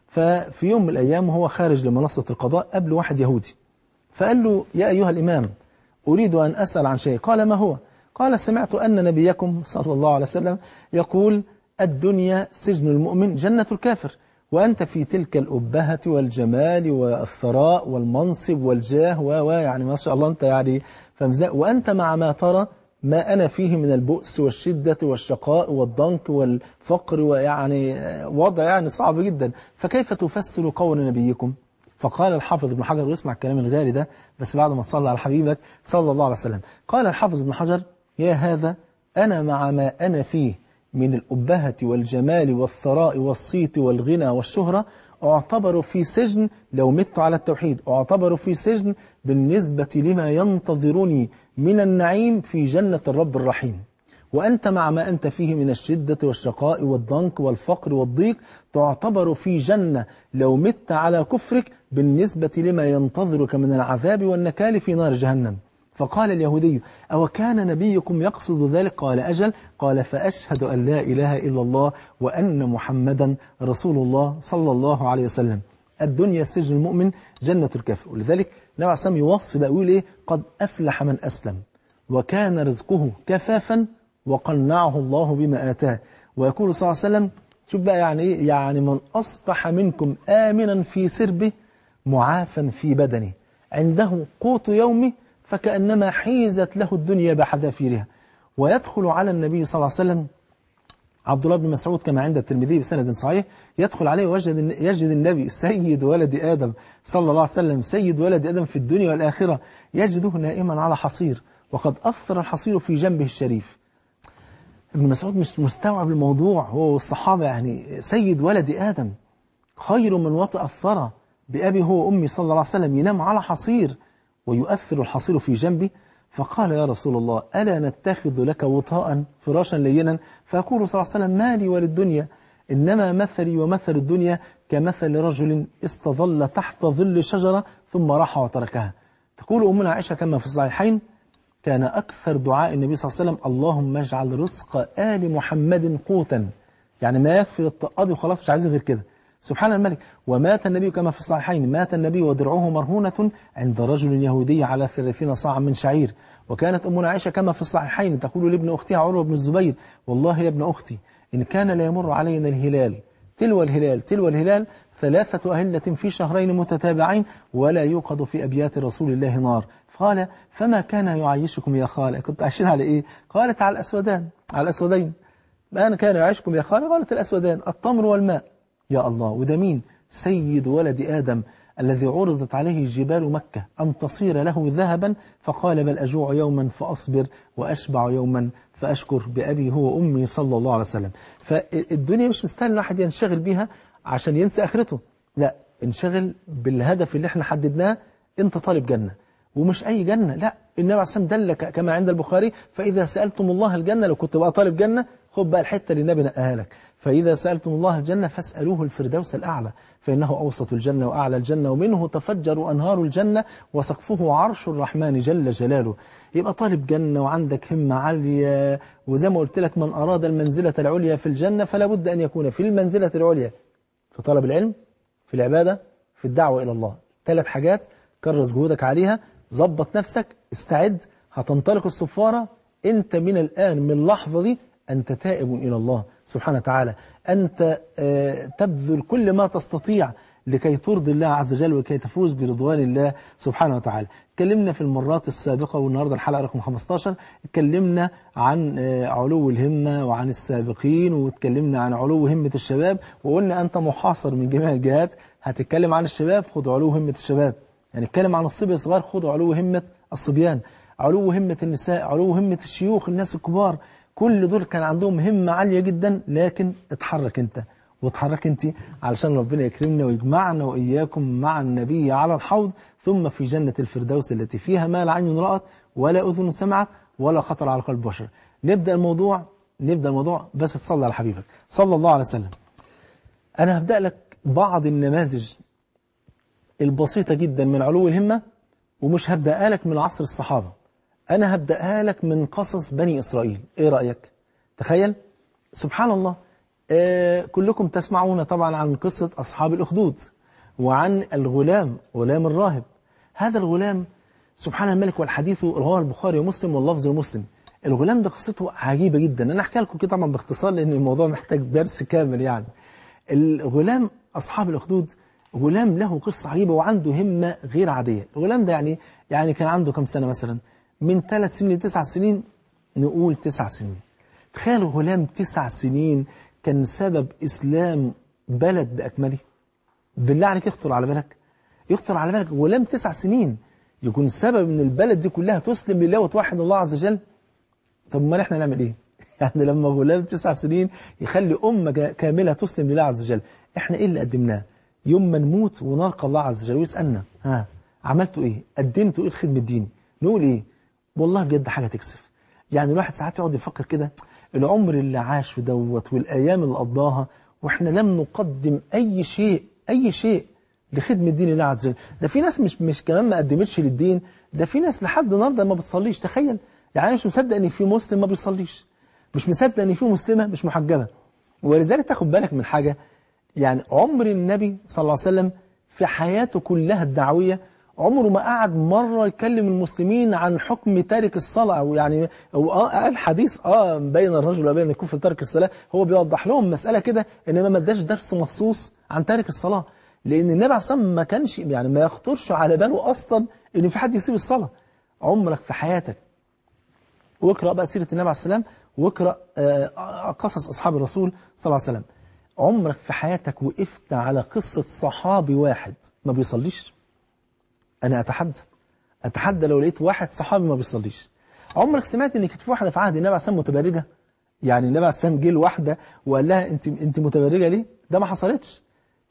ففي يوم من الأيام وهو خارج لمنصة القضاء قبل واحد يهودي فقال له يا أيها الإمام أريد أن أسأل عن شيء قال ما هو قال سمعت أن نبيكم صلى الله عليه وسلم يقول الدنيا سجن المؤمن جنة الكافر وأنت في تلك الأبهة والجمال والثراء والمنصب والجاه و يعني ما شاء الله أنت يعني فمزاء وأنت مع ما ترى ما أنا فيه من البؤس والشدة والشقاء والضنك والفقر ويعني وضع يعني صعب جدا فكيف تفسر قول نبيكم فقال الحافظ ابن حجر واسمع الكلام الغالي ده بس بعد ما تصلى على حبيبك صلى الله عليه وسلم قال الحافظ ابن حجر يا هذا أنا مع ما أنا فيه من الأبهة والجمال والثراء والصيت والغنى والشهرة اعتبر في سجن لو مت على التوحيد اعتبر في سجن بالنسبة لما ينتظرني من النعيم في جنة الرب الرحيم وأنت مع ما أنت فيه من الشدة والشقاء والضنك والفقر والضيق تعتبر في جنة لو مت على كفرك بالنسبة لما ينتظرك من العذاب والنكال في نار جهنم فقال اليهودي أو كان نبيكم يقصد ذلك قال أجل قال فأشهد أن لا إله إلا الله وأن محمدا رسول الله صلى الله عليه وسلم الدنيا سجن المؤمن جنة الكافر ولذلك النبي عليه الصلاة يوصي بقى يقول إيه قد أفلح من أسلم وكان رزقه كفافا وقنعه الله بما آتاه ويقول صلى الله عليه وسلم شوف بقى يعني إيه يعني من أصبح منكم آمنا في سربه معافا في بدنه عنده قوت يومه فكأنما حيزت له الدنيا بحذافيرها ويدخل على النبي صلى الله عليه وسلم عبد الله بن مسعود كما عند الترمذي بسند صحيح يدخل عليه ويجد يجد النبي سيد ولد آدم صلى الله عليه وسلم سيد ولد آدم في الدنيا والآخرة يجده نائما على حصير وقد أثر الحصير في جنبه الشريف ابن مسعود مش مستوعب الموضوع هو والصحابة يعني سيد ولد آدم خير من وطئ الثرى بأبي هو أمي صلى الله عليه وسلم ينام على حصير ويؤثر الحصير في جنبه فقال يا رسول الله ألا نتخذ لك وطاء فراشا لينا فأقول صلى الله عليه وسلم مالي وللدنيا إنما مثلي ومثل الدنيا كمثل رجل استظل تحت ظل شجرة ثم راح وتركها تقول أمنا عائشة كما في الصحيحين كان أكثر دعاء النبي صلى الله عليه وسلم اللهم اجعل رزق آل محمد قوتا يعني ما يكفي الطقاضي وخلاص مش عايزين غير كده سبحان الملك ومات النبي كما في الصحيحين مات النبي ودرعه مرهونة عند رجل يهودي على ثلاثين صاعا من شعير وكانت أمنا عائشة كما في الصحيحين تقول لابن أختها عروة بن الزبير والله يا ابن أختي إن كان لا يمر علينا الهلال تلو الهلال تلو الهلال ثلاثة أهلة في شهرين متتابعين ولا يوقد في أبيات رسول الله نار قال فما كان يعيشكم يا خالة كنت عايشين على إيه قالت على الأسودان على الأسودين ما كان يعيشكم يا خالة قالت الأسودان التمر والماء يا الله وده مين سيد ولد آدم الذي عرضت عليه جبال مكة أن تصير له ذهبا فقال بل أجوع يوما فأصبر وأشبع يوما فأشكر بأبي هو أمي صلى الله عليه وسلم فالدنيا مش مستاهل الواحد ينشغل بيها عشان ينسى آخرته لا انشغل بالهدف اللي احنا حددناه انت طالب جنة ومش أي جنة لا النبي عليه الصلاة والسلام دلك كما عند البخاري فإذا سألتم الله الجنة لو كنت بقى طالب جنة خد بقى الحتة اللي النبي نقاها لك فإذا سألتم الله الجنة فاسألوه الفردوس الأعلى فإنه أوسط الجنة وأعلى الجنة ومنه تفجر أنهار الجنة وسقفه عرش الرحمن جل جلاله يبقى طالب جنة وعندك همة عالية وزي ما قلت لك من أراد المنزلة العليا في الجنة فلا بد أن يكون في المنزلة العليا في طلب العلم في العبادة في الدعوة إلى الله ثلاث حاجات كرس جهودك عليها ظبط نفسك استعد هتنطلق الصفارة انت من الآن من اللحظة دي أنت تائب إلى الله سبحانه وتعالى أنت تبذل كل ما تستطيع لكي ترضي الله عز وجل وكي تفوز برضوان الله سبحانه وتعالى اتكلمنا في المرات السابقة والنهاردة الحلقة رقم 15 اتكلمنا عن علو الهمة وعن السابقين واتكلمنا عن علو همة الشباب وقلنا أنت محاصر من جميع الجهات هتتكلم عن الشباب خد علو همة الشباب يعني اتكلم عن الصبي الصغار خد علو همة الصبيان علو همة النساء علو همة الشيوخ الناس الكبار كل دول كان عندهم همة عالية جدا لكن اتحرك انت واتحرك انت علشان ربنا يكرمنا ويجمعنا وإياكم مع النبي على الحوض ثم في جنة الفردوس التي فيها ما لا عين رأت ولا أذن سمعت ولا خطر على قلب بشر نبدأ الموضوع نبدأ الموضوع بس تصلي على حبيبك صلى الله عليه وسلم أنا هبدأ لك بعض النماذج البسيطة جدا من علو الهمة ومش هبدأها لك من عصر الصحابة أنا هبدأها لك من قصص بني إسرائيل إيه رأيك؟ تخيل سبحان الله آه كلكم تسمعون طبعا عن قصة أصحاب الأخدود وعن الغلام غلام الراهب هذا الغلام سبحان الملك والحديث رواه البخاري ومسلم واللفظ المسلم الغلام ده قصته عجيبة جدا أنا أحكي لكم كده طبعا باختصار لأن الموضوع محتاج درس كامل يعني الغلام أصحاب الأخدود غلام له قصة عجيبة وعنده همة غير عادية الغلام ده يعني يعني كان عنده كم سنة مثلا من ثلاث سنين لتسع سنين نقول تسع سنين تخيلوا غلام تسع سنين كان سبب إسلام بلد بأكمله بالله عليك يخطر على بالك يخطر على بالك غلام تسع سنين يكون سبب ان البلد دي كلها تسلم لله وتوحد الله عز وجل طب امال احنا نعمل ايه يعني لما غلام تسع سنين يخلي أمة كاملة تسلم لله عز وجل احنا ايه اللي قدمناه يوم ما نموت ونلقى الله عز وجل ويسألنا ها عملتوا ايه قدمتوا ايه الخدمة الديني نقول ايه والله بجد حاجة تكسف يعني الواحد ساعات يقعد يفكر كده العمر اللي عاش في دوت والأيام اللي قضاها وإحنا لم نقدم أي شيء أي شيء لخدمة دين الله عز وجل ده في ناس مش مش كمان ما قدمتش للدين ده في ناس لحد النهارده ما بتصليش تخيل يعني مش مصدق ان في مسلم ما بيصليش مش مصدق ان في مسلمة مش محجبة ولذلك تاخد بالك من حاجة يعني عمر النبي صلى الله عليه وسلم في حياته كلها الدعوية عمره ما قعد مرة يكلم المسلمين عن حكم تارك الصلاة أو يعني هو آه قال حديث اه بين الرجل وبين الكفر تارك الصلاة هو بيوضح لهم مسألة كده إنما ما اداش درس مخصوص عن تارك الصلاة لأن النبي عليه الصلاة والسلام ما كانش يعني ما يخطرش على باله أصلا إن في حد يسيب الصلاة عمرك في حياتك واقرأ بقى سيرة النبي عليه السلام واقرأ آه قصص أصحاب الرسول صلى الله عليه وسلم عمرك في حياتك وقفت على قصة صحابي واحد ما بيصليش أنا أتحدى أتحدى لو لقيت واحد صحابي ما بيصليش عمرك سمعت إن كانت في واحدة في عهد النبي عليه السلام متبرجة يعني النبي عليه السلام جه لواحدة وقال لها أنت أنت متبرجة ليه؟ ده ما حصلتش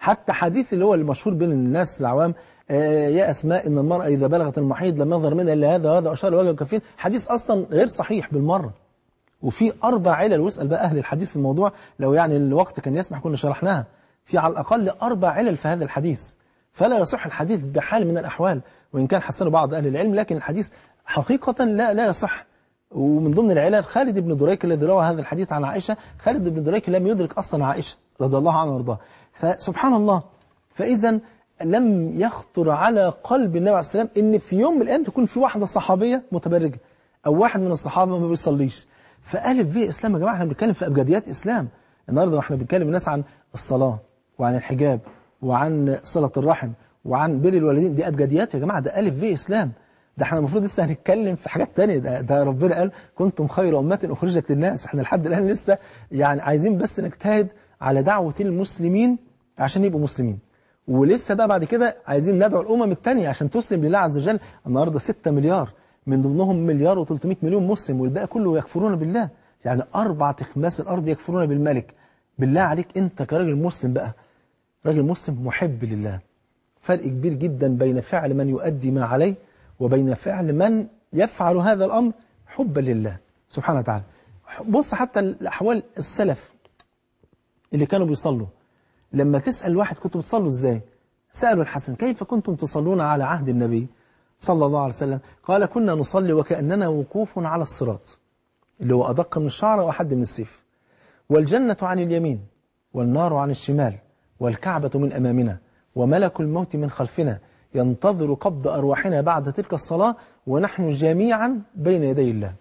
حتى حديث اللي هو المشهور بين الناس العوام آه، يا أسماء إن المرأة إذا بلغت المحيض لم يظهر منها إلا هذا وهذا أشار وجه الكفين حديث أصلا غير صحيح بالمرة وفي أربع علل واسأل بقى أهل الحديث في الموضوع لو يعني الوقت كان يسمح كنا شرحناها في على الأقل أربع علل في هذا الحديث فلا يصح الحديث بحال من الأحوال وإن كان حسنه بعض أهل العلم لكن الحديث حقيقة لا لا يصح ومن ضمن العلل خالد بن دريك الذي روى هذا الحديث عن عائشة خالد بن دريك لم يدرك أصلا عائشة رضي الله عنها وارضاها فسبحان الله فإذا لم يخطر على قلب النبي عليه السلام ان في يوم من الايام تكون في واحده صحابيه متبرجه او واحد من الصحابه ما بيصليش فقالت بيه اسلام يا جماعه احنا بنتكلم في ابجديات اسلام النهارده احنا بنتكلم الناس عن الصلاه وعن الحجاب وعن صله الرحم وعن بر الوالدين دي ابجديات يا جماعه ده الف في اسلام ده احنا المفروض لسه هنتكلم في حاجات تانية ده, ده ربنا قال كنتم خير أمة أخرجت للناس احنا لحد الآن لسه يعني عايزين بس نجتهد على دعوة المسلمين عشان يبقوا مسلمين ولسه بقى بعد كده عايزين ندعو الأمم التانية عشان تسلم لله عز وجل النهاردة 6 مليار من ضمنهم مليار و300 مليون مسلم والباقي كله يكفرون بالله يعني أربعة أخماس الأرض يكفرون بالملك بالله عليك أنت كراجل مسلم بقى راجل مسلم محب لله فرق كبير جدا بين فعل من يؤدي ما عليه وبين فعل من يفعل هذا الأمر حبا لله سبحانه وتعالى بص حتى الأحوال السلف اللي كانوا بيصلوا لما تسأل واحد كنتوا بتصلوا ازاي سألوا الحسن كيف كنتم تصلون على عهد النبي صلى الله عليه وسلم قال كنا نصلي وكأننا وقوف على الصراط اللي هو أدق من الشعر وأحد من السيف والجنة عن اليمين والنار عن الشمال والكعبة من أمامنا وملك الموت من خلفنا ينتظر قبض أرواحنا بعد تلك الصلاة ونحن جميعا بين يدي الله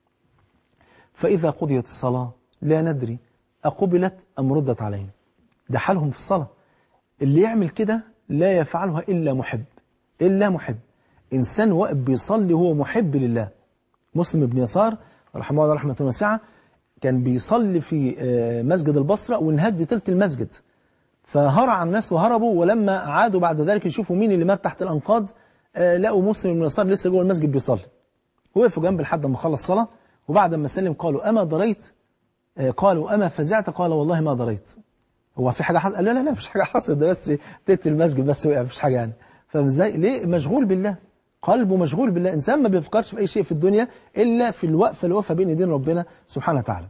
فإذا قضيت الصلاة لا ندري أقبلت أم ردت علينا ده حالهم في الصلاة اللي يعمل كده لا يفعلها إلا محب إلا محب إنسان واقف بيصلي هو محب لله مسلم بن يسار رحمه الله رحمة واسعة كان بيصلي في مسجد البصرة وانهد تلت المسجد فهرع الناس وهربوا ولما عادوا بعد ذلك يشوفوا مين اللي مات تحت الأنقاض لقوا مسلم بن يسار لسه جوه المسجد بيصلي وقفوا جنب لحد ما خلص صلاة وبعد ما سلم قالوا أما ضريت قالوا أما فزعت قال والله ما ضريت هو في حاجة حصل قال لا لا لا مفيش حاجة حصلت ده بس تلت المسجد بس وقع مفيش حاجة يعني فاهم ازاي ليه مشغول بالله قلبه مشغول بالله إنسان ما بيفكرش في أي شيء في الدنيا إلا في الوقفة اللي وقفة بين ايدين ربنا سبحانه وتعالى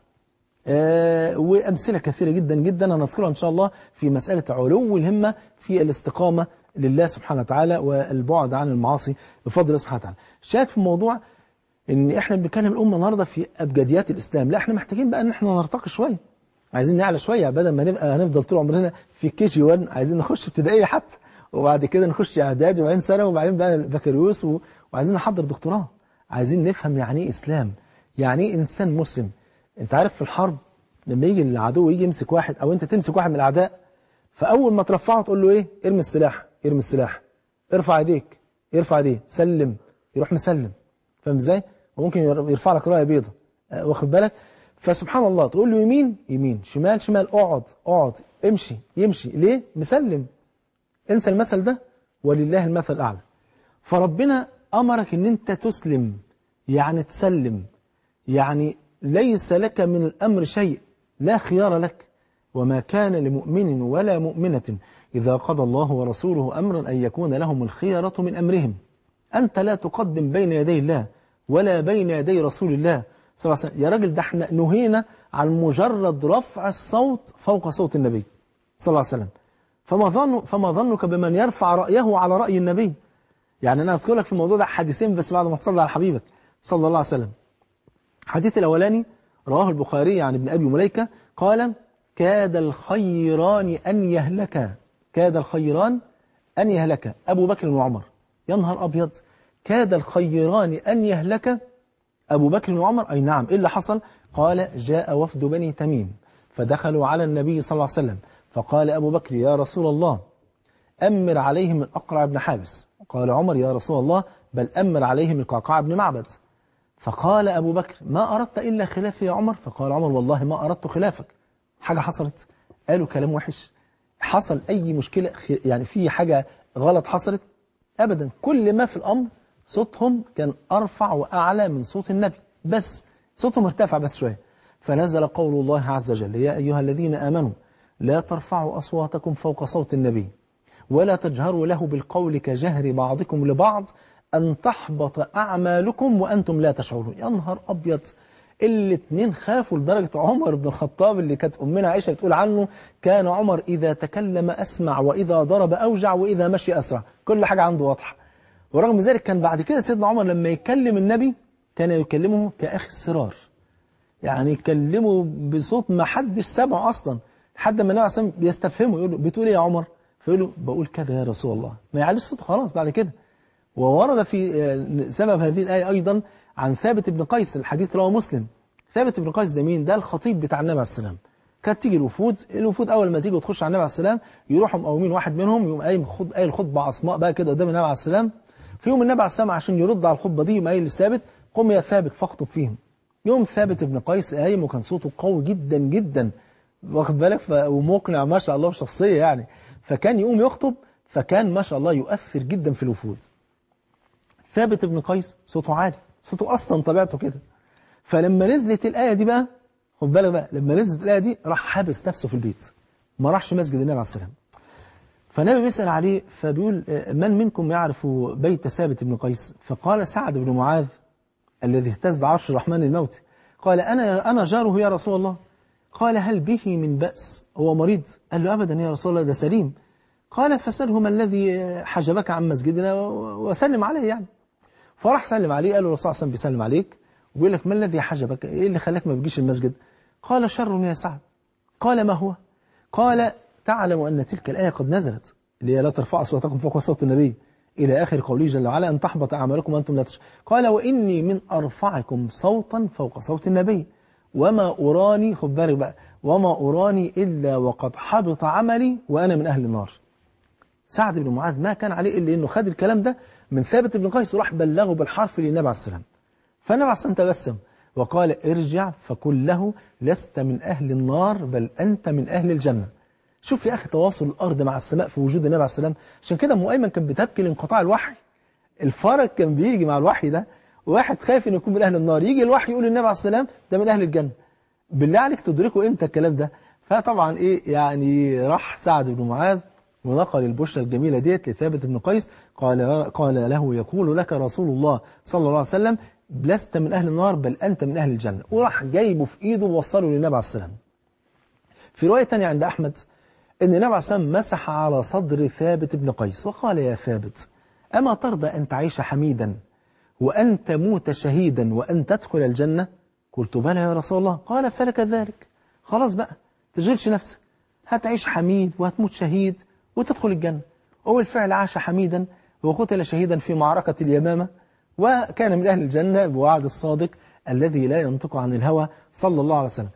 آه وأمثلة كثيرة جدا جدا هنذكرها إن شاء الله في مسألة علو الهمة في الاستقامة لله سبحانه وتعالى والبعد عن المعاصي بفضل الله سبحانه وتعالى شاهد في الموضوع ان احنا بنتكلم الامه النهارده في ابجديات الاسلام لا احنا محتاجين بقى ان احنا نرتقي شويه عايزين نعلى شويه بدل ما نبقى هنفضل طول عمرنا في كي جي 1 عايزين نخش ابتدائيه حتى وبعد كده نخش اعدادي وبعدين ثانوي وبعدين بقى بكالوريوس و... وعايزين نحضر دكتوراه عايزين نفهم يعني ايه اسلام يعني ايه انسان مسلم انت عارف في الحرب لما يجي العدو يجي يمسك واحد او انت تمسك واحد من الاعداء فاول ما ترفعه تقول له ايه ارمي السلاح ارمي السلاح ارفع ايديك يرفع ايديه سلم يروح مسلم فاهم ازاي وممكن يرفع لك رايه بيضه واخد بالك فسبحان الله تقول له يمين يمين شمال شمال اقعد اقعد امشي يمشي ليه مسلم انسى المثل ده ولله المثل الاعلى فربنا امرك ان انت تسلم يعني تسلم يعني ليس لك من الامر شيء لا خيار لك وما كان لمؤمن ولا مؤمنة إذا قضى الله ورسوله أمرا أن يكون لهم الخيرة من أمرهم أنت لا تقدم بين يدي الله ولا بين يدي رسول الله صلى الله عليه وسلم يا راجل ده احنا نهينا عن مجرد رفع الصوت فوق صوت النبي صلى الله عليه وسلم فما, ظن فما ظنك بمن يرفع رأيه على رأي النبي يعني أنا أذكر لك في الموضوع ده حديثين بس بعد ما تصلي على حبيبك صلى الله عليه وسلم الحديث الأولاني رواه البخاري عن ابن أبي مليكة قال كاد الخيران أن يهلكا كاد الخيران أن يهلكا أبو بكر وعمر يا نهار أبيض كاد الخيران أن يهلك أبو بكر وعمر أي نعم إيه اللي حصل قال جاء وفد بني تميم فدخلوا على النبي صلى الله عليه وسلم فقال أبو بكر يا رسول الله أمر عليهم الأقرع بن حابس قال عمر يا رسول الله بل أمر عليهم القعقاع بن معبد فقال أبو بكر ما أردت إلا خلافي يا عمر فقال عمر والله ما أردت خلافك حاجة حصلت قالوا كلام وحش حصل أي مشكلة يعني في حاجة غلط حصلت أبدا كل ما في الأمر صوتهم كان أرفع وأعلى من صوت النبي بس صوتهم ارتفع بس شوية فنزل قول الله عز وجل يا أيها الذين آمنوا لا ترفعوا أصواتكم فوق صوت النبي ولا تجهروا له بالقول كجهر بعضكم لبعض أن تحبط أعمالكم وأنتم لا تشعرون يا نهار أبيض الاثنين خافوا لدرجة عمر بن الخطاب اللي كانت أمنا عائشة بتقول عنه كان عمر إذا تكلم أسمع وإذا ضرب أوجع وإذا مشي أسرع كل حاجة عنده واضحة ورغم ذلك كان بعد كده سيدنا عمر لما يكلم النبي كان يكلمه كأخي السرار يعني يكلمه بصوت ما حدش سمعه أصلا لحد ما النبي عليه الصلاة والسلام بيستفهمه يقول له بتقول إيه يا عمر فيقول له بقول كذا يا رسول الله ما يعليش صوته خلاص بعد كده وورد في سبب هذه الآية أيضا عن ثابت بن قيس الحديث رواه مسلم ثابت بن قيس ده مين ده الخطيب بتاع النبي عليه السلام كانت تيجي الوفود الوفود اول ما تيجي وتخش على النبي عليه السلام يروحوا مقومين واحد منهم يقوم قايم خد قايل خطبه عصماء بقى كده قدام النبي عليه السلام في يوم النبي عليه السلام عشان يرد على الخطبه دي يقوم قايل لثابت قم يا ثابت فاخطب فيهم يوم ثابت بن قيس قايم وكان صوته قوي جدا جدا واخد بالك ومقنع ما شاء الله بشخصيه يعني فكان يقوم يخطب فكان ما شاء الله يؤثر جدا في الوفود ثابت بن قيس صوته عالي صوته اصلا طبيعته كده فلما نزلت الآية دي بقى خد بالك بقى لما نزلت الآية دي راح حابس نفسه في البيت ما راحش مسجد النبي عليه السلام فالنبي بيسأل عليه فبيقول من منكم يعرف بيت ثابت بن قيس فقال سعد بن معاذ الذي اهتز عرش الرحمن الموت قال أنا أنا جاره يا رسول الله قال هل به من بأس هو مريض قال له أبدا يا رسول الله ده سليم قال فسأله ما الذي حجبك عن مسجدنا وسلم عليه يعني فراح سلم عليه قال له الرسول صلى الله عليه وسلم بيسلم عليك وبيقول لك ما الذي حجبك ايه اللي خلاك ما بتجيش المسجد قال شر يا سعد قال ما هو قال تعلم أن تلك الآية قد نزلت اللي هي لا ترفع أصواتكم فوق صوت النبي إلى آخر قوله جل وعلا أن تحبط أعمالكم وأنتم لا تشعرون قال وإني من أرفعكم صوتا فوق صوت النبي وما أراني خد بالك بقى وما أراني إلا وقد حبط عملي وأنا من أهل النار سعد بن معاذ ما كان عليه إلا إنه خد الكلام ده من ثابت بن قيس وراح بلغه بالحرف للنبي عليه السلام فالنبي عليه السلام تبسم وقال ارجع فقل له لست من أهل النار بل أنت من أهل الجنة شوف يا أخي تواصل الأرض مع السماء في وجود النبي عليه السلام عشان كده أم أيمن كان بتبكي لانقطاع الوحي الفرج كان بيجي مع الوحي ده واحد خايف انه يكون من أهل النار يجي الوحي يقول للنبي عليه السلام ده من أهل الجنة بالله عليك تدركوا إمتى الكلام ده فطبعا إيه يعني راح سعد بن معاذ ونقل البشرى الجميلة ديت لثابت بن قيس قال قال له يقول لك رسول الله صلى الله عليه وسلم لست من أهل النار بل أنت من أهل الجنة وراح جايبه في إيده ووصله للنبي عليه السلام في رواية تانية عند أحمد أن النبي عليه السلام مسح على صدر ثابت بن قيس وقال يا ثابت أما ترضى أن تعيش حميدا وأن تموت شهيدا وأن تدخل الجنة قلت بلى يا رسول الله قال فلك ذلك خلاص بقى تشغلش نفسك هتعيش حميد وهتموت شهيد وتدخل الجنة هو الفعل عاش حميدا وقتل شهيدا في معركة اليمامة وكان من أهل الجنة بوعد الصادق الذي لا ينطق عن الهوى صلى الله عليه وسلم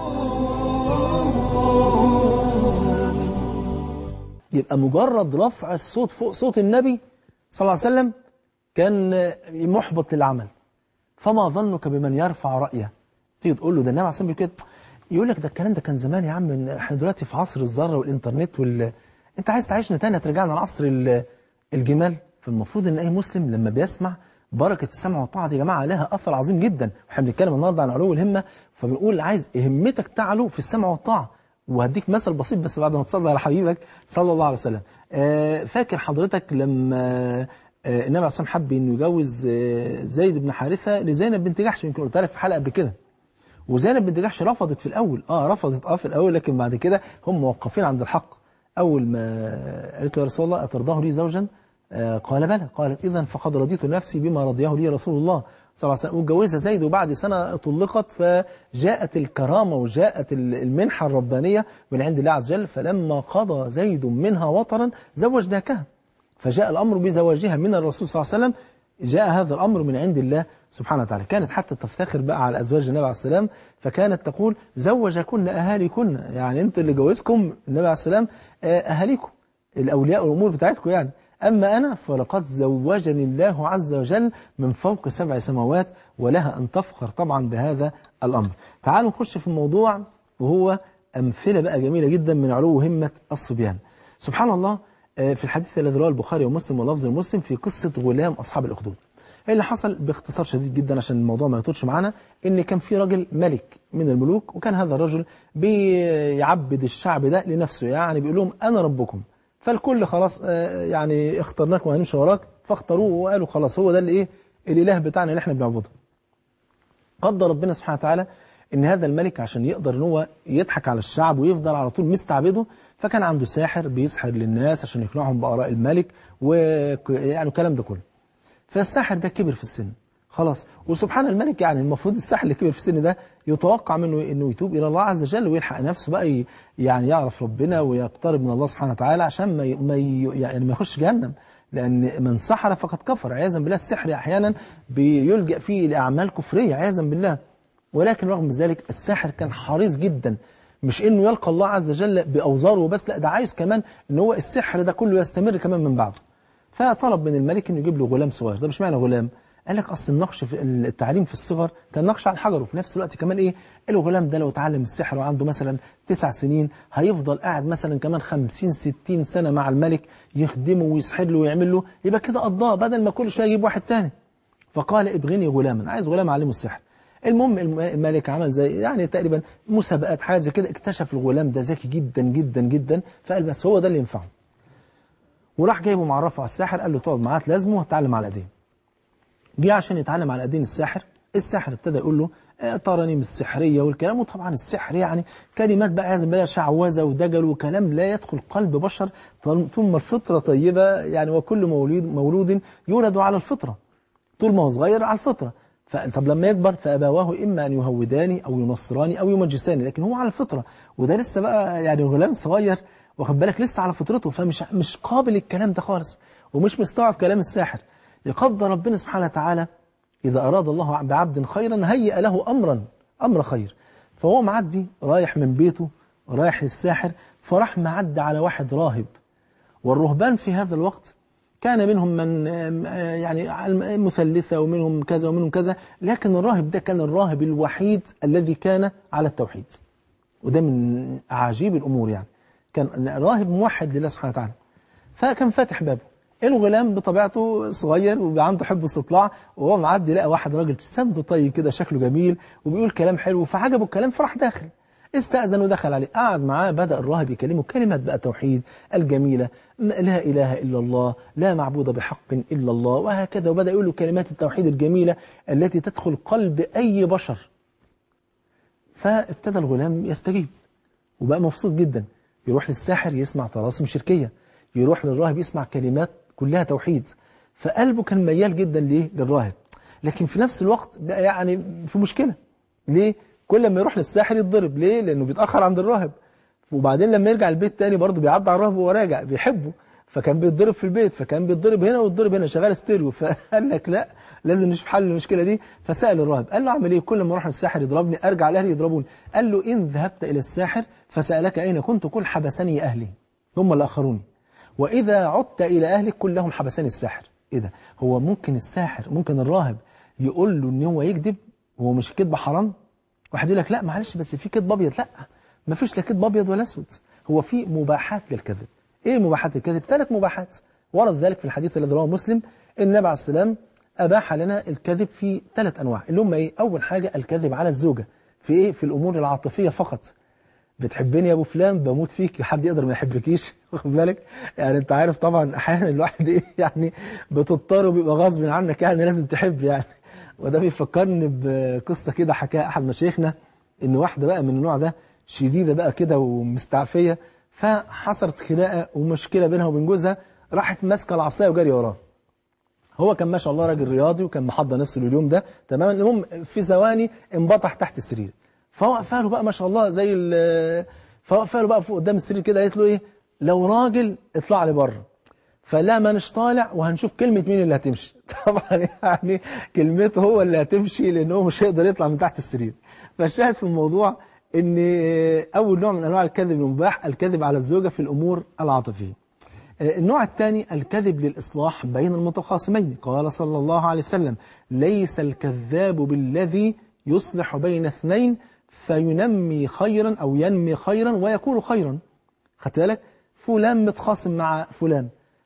يبقى مجرد رفع الصوت فوق صوت النبي صلى الله عليه وسلم كان محبط للعمل فما ظنك بمن يرفع رأيه تيجي تقول له ده النبي عليه الصلاة والسلام كده يقول لك ده الكلام ده كان زمان يا عم احنا دلوقتي في عصر الذره والإنترنت وال... انت عايز تعيشنا تاني ترجعنا لعصر الجمال فالمفروض ان اي مسلم لما بيسمع بركة السمع والطاعة دي يا جماعة لها أثر عظيم جدا واحنا بنتكلم النهاردة عن علو الهمة فبنقول عايز همتك تعلو في السمع والطاعة وهديك مثل بسيط بس بعد ما تصلي على حبيبك صلى الله عليه وسلم فاكر حضرتك لما النبي عليه الصلاة حب انه يجوز زيد بن حارثة لزينب بنت جحش يمكن قلت لك في حلقة قبل كده وزينب بنت جحش رفضت في الأول اه رفضت اه في الأول لكن بعد كده هم موقفين عند الحق أول ما قالت له يا رسول الله أترضاه لي زوجا قال بلى قالت إذا فقد رضيت نفسي بما رضيه لي رسول الله صلى الله عليه وسلم واتجوزها زيد وبعد سنة طلقت فجاءت الكرامة وجاءت المنحة الربانية من عند الله عز وجل فلما قضى زيد منها وطرا زوجناكها فجاء الأمر بزواجها من الرسول صلى الله عليه وسلم جاء هذا الأمر من عند الله سبحانه وتعالى كانت حتى تفتخر بقى على أزواج النبي عليه السلام فكانت تقول زوجكن أهاليكن يعني أنت اللي جوزكم النبي عليه السلام أهاليكم الأولياء والأمور بتاعتكم يعني أما أنا فلقد زوجني الله عز وجل من فوق سبع سماوات ولها أن تفخر طبعا بهذا الأمر تعالوا نخش في الموضوع وهو أمثلة بقى جميلة جدا من علو همة الصبيان سبحان الله في الحديث الذي رواه البخاري ومسلم ولفظ المسلم في قصة غلام أصحاب الأخدود اللي حصل باختصار شديد جدا عشان الموضوع ما يطولش معانا ان كان في راجل ملك من الملوك وكان هذا الرجل بيعبد الشعب ده لنفسه يعني بيقول لهم انا ربكم فالكل خلاص آه، يعني اخترناك وهنمشي وراك فاختاروه وقالوا خلاص هو ده اللي ايه الاله بتاعنا اللي احنا بنعبده قدر ربنا سبحانه وتعالى ان هذا الملك عشان يقدر ان هو يضحك على الشعب ويفضل على طول مستعبده فكان عنده ساحر بيسحر للناس عشان يقنعهم بآراء الملك ويعني الكلام ده كله فالساحر ده كبر في السن خلاص وسبحان الملك يعني المفروض الساحر اللي كبر في السن ده يتوقع منه انه يتوب الى الله عز وجل ويلحق نفسه بقى ي- يعني يعرف ربنا ويقترب من الله سبحانه وتعالى عشان ما ي- ما ي- يعني ما يخش جهنم لان من سحر فقد كفر عياذا بالله السحر احيانا بيلجا فيه لاعمال كفريه عياذا بالله ولكن رغم ذلك الساحر كان حريص جدا مش انه يلقى الله عز وجل باوزاره وبس لا ده عايز كمان ان هو السحر ده كله يستمر كمان من بعده فطلب من الملك انه يجيب له غلام صغير ده مش معنى غلام قال لك اصل النقش في التعليم في الصغر كان نقش على الحجر وفي نفس الوقت كمان ايه الغلام ده لو اتعلم السحر وعنده مثلا تسع سنين هيفضل قاعد مثلا كمان خمسين ستين سنة مع الملك يخدمه ويسحر له ويعمل له يبقى كده قضاه بدل ما كل شويه يجيب واحد تاني فقال ابغني غلاما عايز غلام اعلمه السحر المهم الم- الملك عمل زي يعني تقريبا مسابقات حاجه زي كده اكتشف الغلام ده ذكي جدا جدا جدا فقال بس هو ده اللي ينفعه وراح جايبه معرفه على الساحر قال له تقعد معاه تلازمه وتتعلم على ايديه جه عشان يتعلم على ايدين الساحر الساحر ابتدى يقول له آه، ترانيم السحريه والكلام وطبعا السحر يعني كلمات بقى عايز بالله شعوذه ودجل وكلام لا يدخل قلب بشر طال- ثم الفطره طيبه يعني وكل مولود مولود يولد على الفطره طول ما هو صغير على الفطرة ف- طب لما يكبر فأبواه إما أن يهوداني أو ينصراني أو يمجساني لكن هو على الفطرة وده لسه بقى يعني غلام صغير واخد بالك لسه على فطرته فمش مش قابل الكلام ده خالص ومش مستوعب كلام الساحر يقدر ربنا سبحانه وتعالى إذا أراد الله بعبد خيرا هيئ له أمرا أمر خير فهو معدي رايح من بيته رايح للساحر فراح معدي على واحد راهب والرهبان في هذا الوقت كان منهم من آم، آه، يعني على- مثلثة ومنهم كذا ومنهم كذا لكن الراهب ده كان الراهب الوحيد الذي كان على التوحيد وده من أعاجيب الأمور يعني كان راهب موحد لله سبحانه وتعالى فكان فاتح بابه الغلام بطبيعته صغير وعنده حب استطلاع وهو معدي لقى واحد راجل سمته طيب كده شكله جميل وبيقول كلام حلو فعجبه الكلام فراح داخل استأذن ودخل عليه قعد معاه بدأ الراهب يكلمه كلمات بقى توحيد الجميلة م- لا إله إلا الله لا معبود بحق إلا الله وهكذا وبدأ يقول له كلمات التوحيد الجميلة التي تدخل قلب أي بشر فابتدى الغلام يستجيب وبقى مبسوط جدا يروح للساحر يسمع طلاسم شركية يروح للراهب يسمع كلمات كلها توحيد فقلبه كان ميال جدا ليه للراهب لكن في نفس الوقت بقى يعني في مشكلة ليه كل ما يروح للساحر يتضرب ليه لأنه بيتأخر عند الراهب وبعدين لما يرجع البيت تاني برضه بيعدي على الراهب وهو راجع بيحبه فكان بيتضرب في البيت فكان بيتضرب هنا ويتضرب هنا شغال ستيريو فقال لك لا لازم نشوف حل المشكله دي فسال الراهب قال له اعمل ايه كل ما اروح للساحر يضربني ارجع لاهلي يضربوني قال له ان ذهبت الى الساحر فسالك اين كنت قل حبسني اهلي هم اللي اخروني واذا عدت الى اهلك كل لهم حبسني الساحر ايه ده هو ممكن الساحر ممكن الراهب يقول له ان هو يكذب هو مش كذب حرام واحد يقول لك لا معلش بس في كذب ابيض لا ما فيش لا كذب ابيض ولا اسود هو في مباحات للكذب ايه مباحات الكذب ثلاث مباحات ورد ذلك في الحديث الذي رواه مسلم ان النبي عليه السلام اباح لنا الكذب في ثلاث انواع اللي هم ايه اول حاجه الكذب على الزوجه في ايه في الامور العاطفيه فقط بتحبني يا ابو فلان بموت فيك حد يقدر ما يحبكيش واخد بالك يعني انت عارف طبعا احيانا الواحد ايه يعني بتضطر وبيبقى غصب عنك يعني لازم تحب يعني وده بيفكرني بقصه كده حكاها احد مشايخنا ان واحده بقى من النوع ده شديده بقى كده ومستعفيه فحصلت خناقه ومشكله بينها وبين جوزها راحت ماسكه العصايه وجاريه وراه هو كان ما شاء الله راجل رياضي وكان محضر نفسه لليوم ده تماما المهم في ثواني انبطح تحت السرير فوقفها له بقى ما شاء الله زي ال فوقفها له بقى فوق قدام السرير كده قالت له ايه لو راجل اطلع لي بره فلا مانيش طالع وهنشوف كلمة مين اللي هتمشي طبعا يعني كلمته هو اللي هتمشي لان هو مش هيقدر يطلع من تحت السرير فالشاهد في الموضوع ان اول نوع من انواع الكذب المباح الكذب على الزوجة في الامور العاطفية النوع الثاني الكذب للإصلاح بين المتخاصمين قال صلى الله عليه وسلم ليس الكذاب بالذي يصلح بين اثنين فينمي خيرا أو ينمي خيرا ويكون خيرا خدت بالك فلان متخاصم مع فلان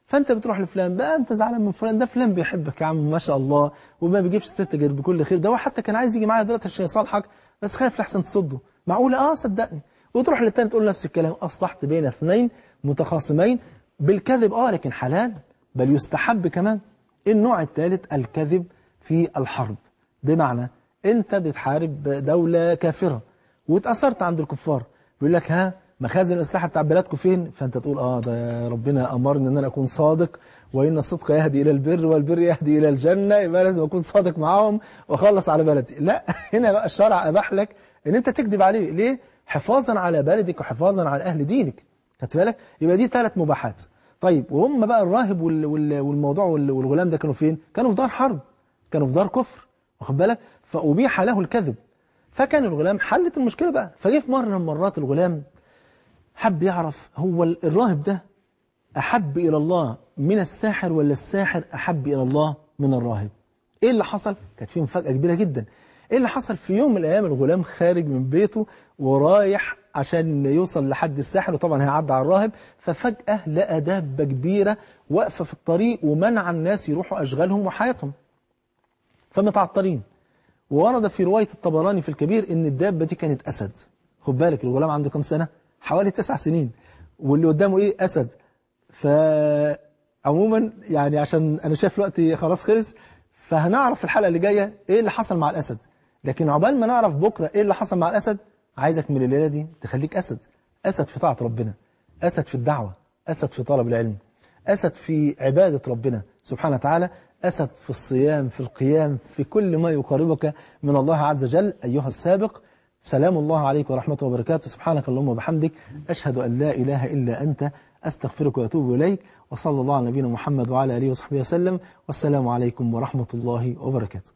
فانت بتروح لفلان بقى انت زعلان من فلان ده فلان بيحبك يا عم ما شاء الله وما بيجيبش سيرتك غير بكل خير ده هو حتى كان عايز يجي معايا دلوقتي عشان يصالحك بس خايف لحسن تصده معقوله اه صدقني وتروح للتاني تقول نفس الكلام اصلحت بين اثنين متخاصمين بالكذب اه لكن حلال بل يستحب كمان النوع الثالث الكذب في الحرب بمعنى انت بتحارب دولة كافرة واتأثرت عند الكفار بيقول لك ها مخازن الأسلحة بتاع بلادكم فين فانت تقول اه ده ربنا أمرني ان انا اكون صادق وإن الصدق يهدي إلى البر والبر يهدي إلى الجنة يبقى لازم أكون صادق معاهم وأخلص على بلدي لا هنا بقى الشرع أباح لك ان انت تكذب عليه ليه حفاظا على بلدك وحفاظا على أهل دينك خدت بالك يبقى دي ثلاث مباحات طيب وهم بقى الراهب وال- وال- والموضوع وال- والغلام ده كانوا فين كانوا في دار حرب كانوا في دار كفر واخد بالك فأبيح له الكذب فكان الغلام حلت المشكلة بقى فجه في مرة من مرات الغلام حب يعرف هو ال- الراهب ده أحب إلى الله من الساحر ولا الساحر أحب إلى الله من الراهب إيه اللي حصل؟ كانت فيه مفاجأة كبيرة جدا إيه اللي حصل في يوم من الأيام الغلام خارج من بيته ورايح عشان يوصل لحد الساحر وطبعا هيعدي على الراهب ففجأة لقى دابة كبيرة واقفة في الطريق ومنع الناس يروحوا أشغالهم وحياتهم فمتعطلين وورد في رواية الطبراني في الكبير ان الدابة دي كانت أسد خد بالك الغلام عنده كام سنة حوالي تسع سنين واللي قدامه ايه أسد فعموما يعني عشان أنا شايف الوقت خلاص خلص فهنعرف في الحلقة اللي جاية ايه اللي حصل مع الأسد لكن عقبال ما نعرف بكرة ايه اللي حصل مع الأسد عايزك من الليلة دي تخليك أسد أسد في طاعة ربنا أسد في الدعوة أسد في طلب العلم أسد في عبادة ربنا سبحانه وتعالى أسد في الصيام في القيام في كل ما يقربك من الله عز وجل أيها السابق سلام الله عليك ورحمة وبركاته سبحانك اللهم وبحمدك أشهد أن لا إله إلا أنت أستغفرك وأتوب إليك وصلى الله على نبينا محمد وعلى آله وصحبه وسلم والسلام عليكم ورحمة الله وبركاته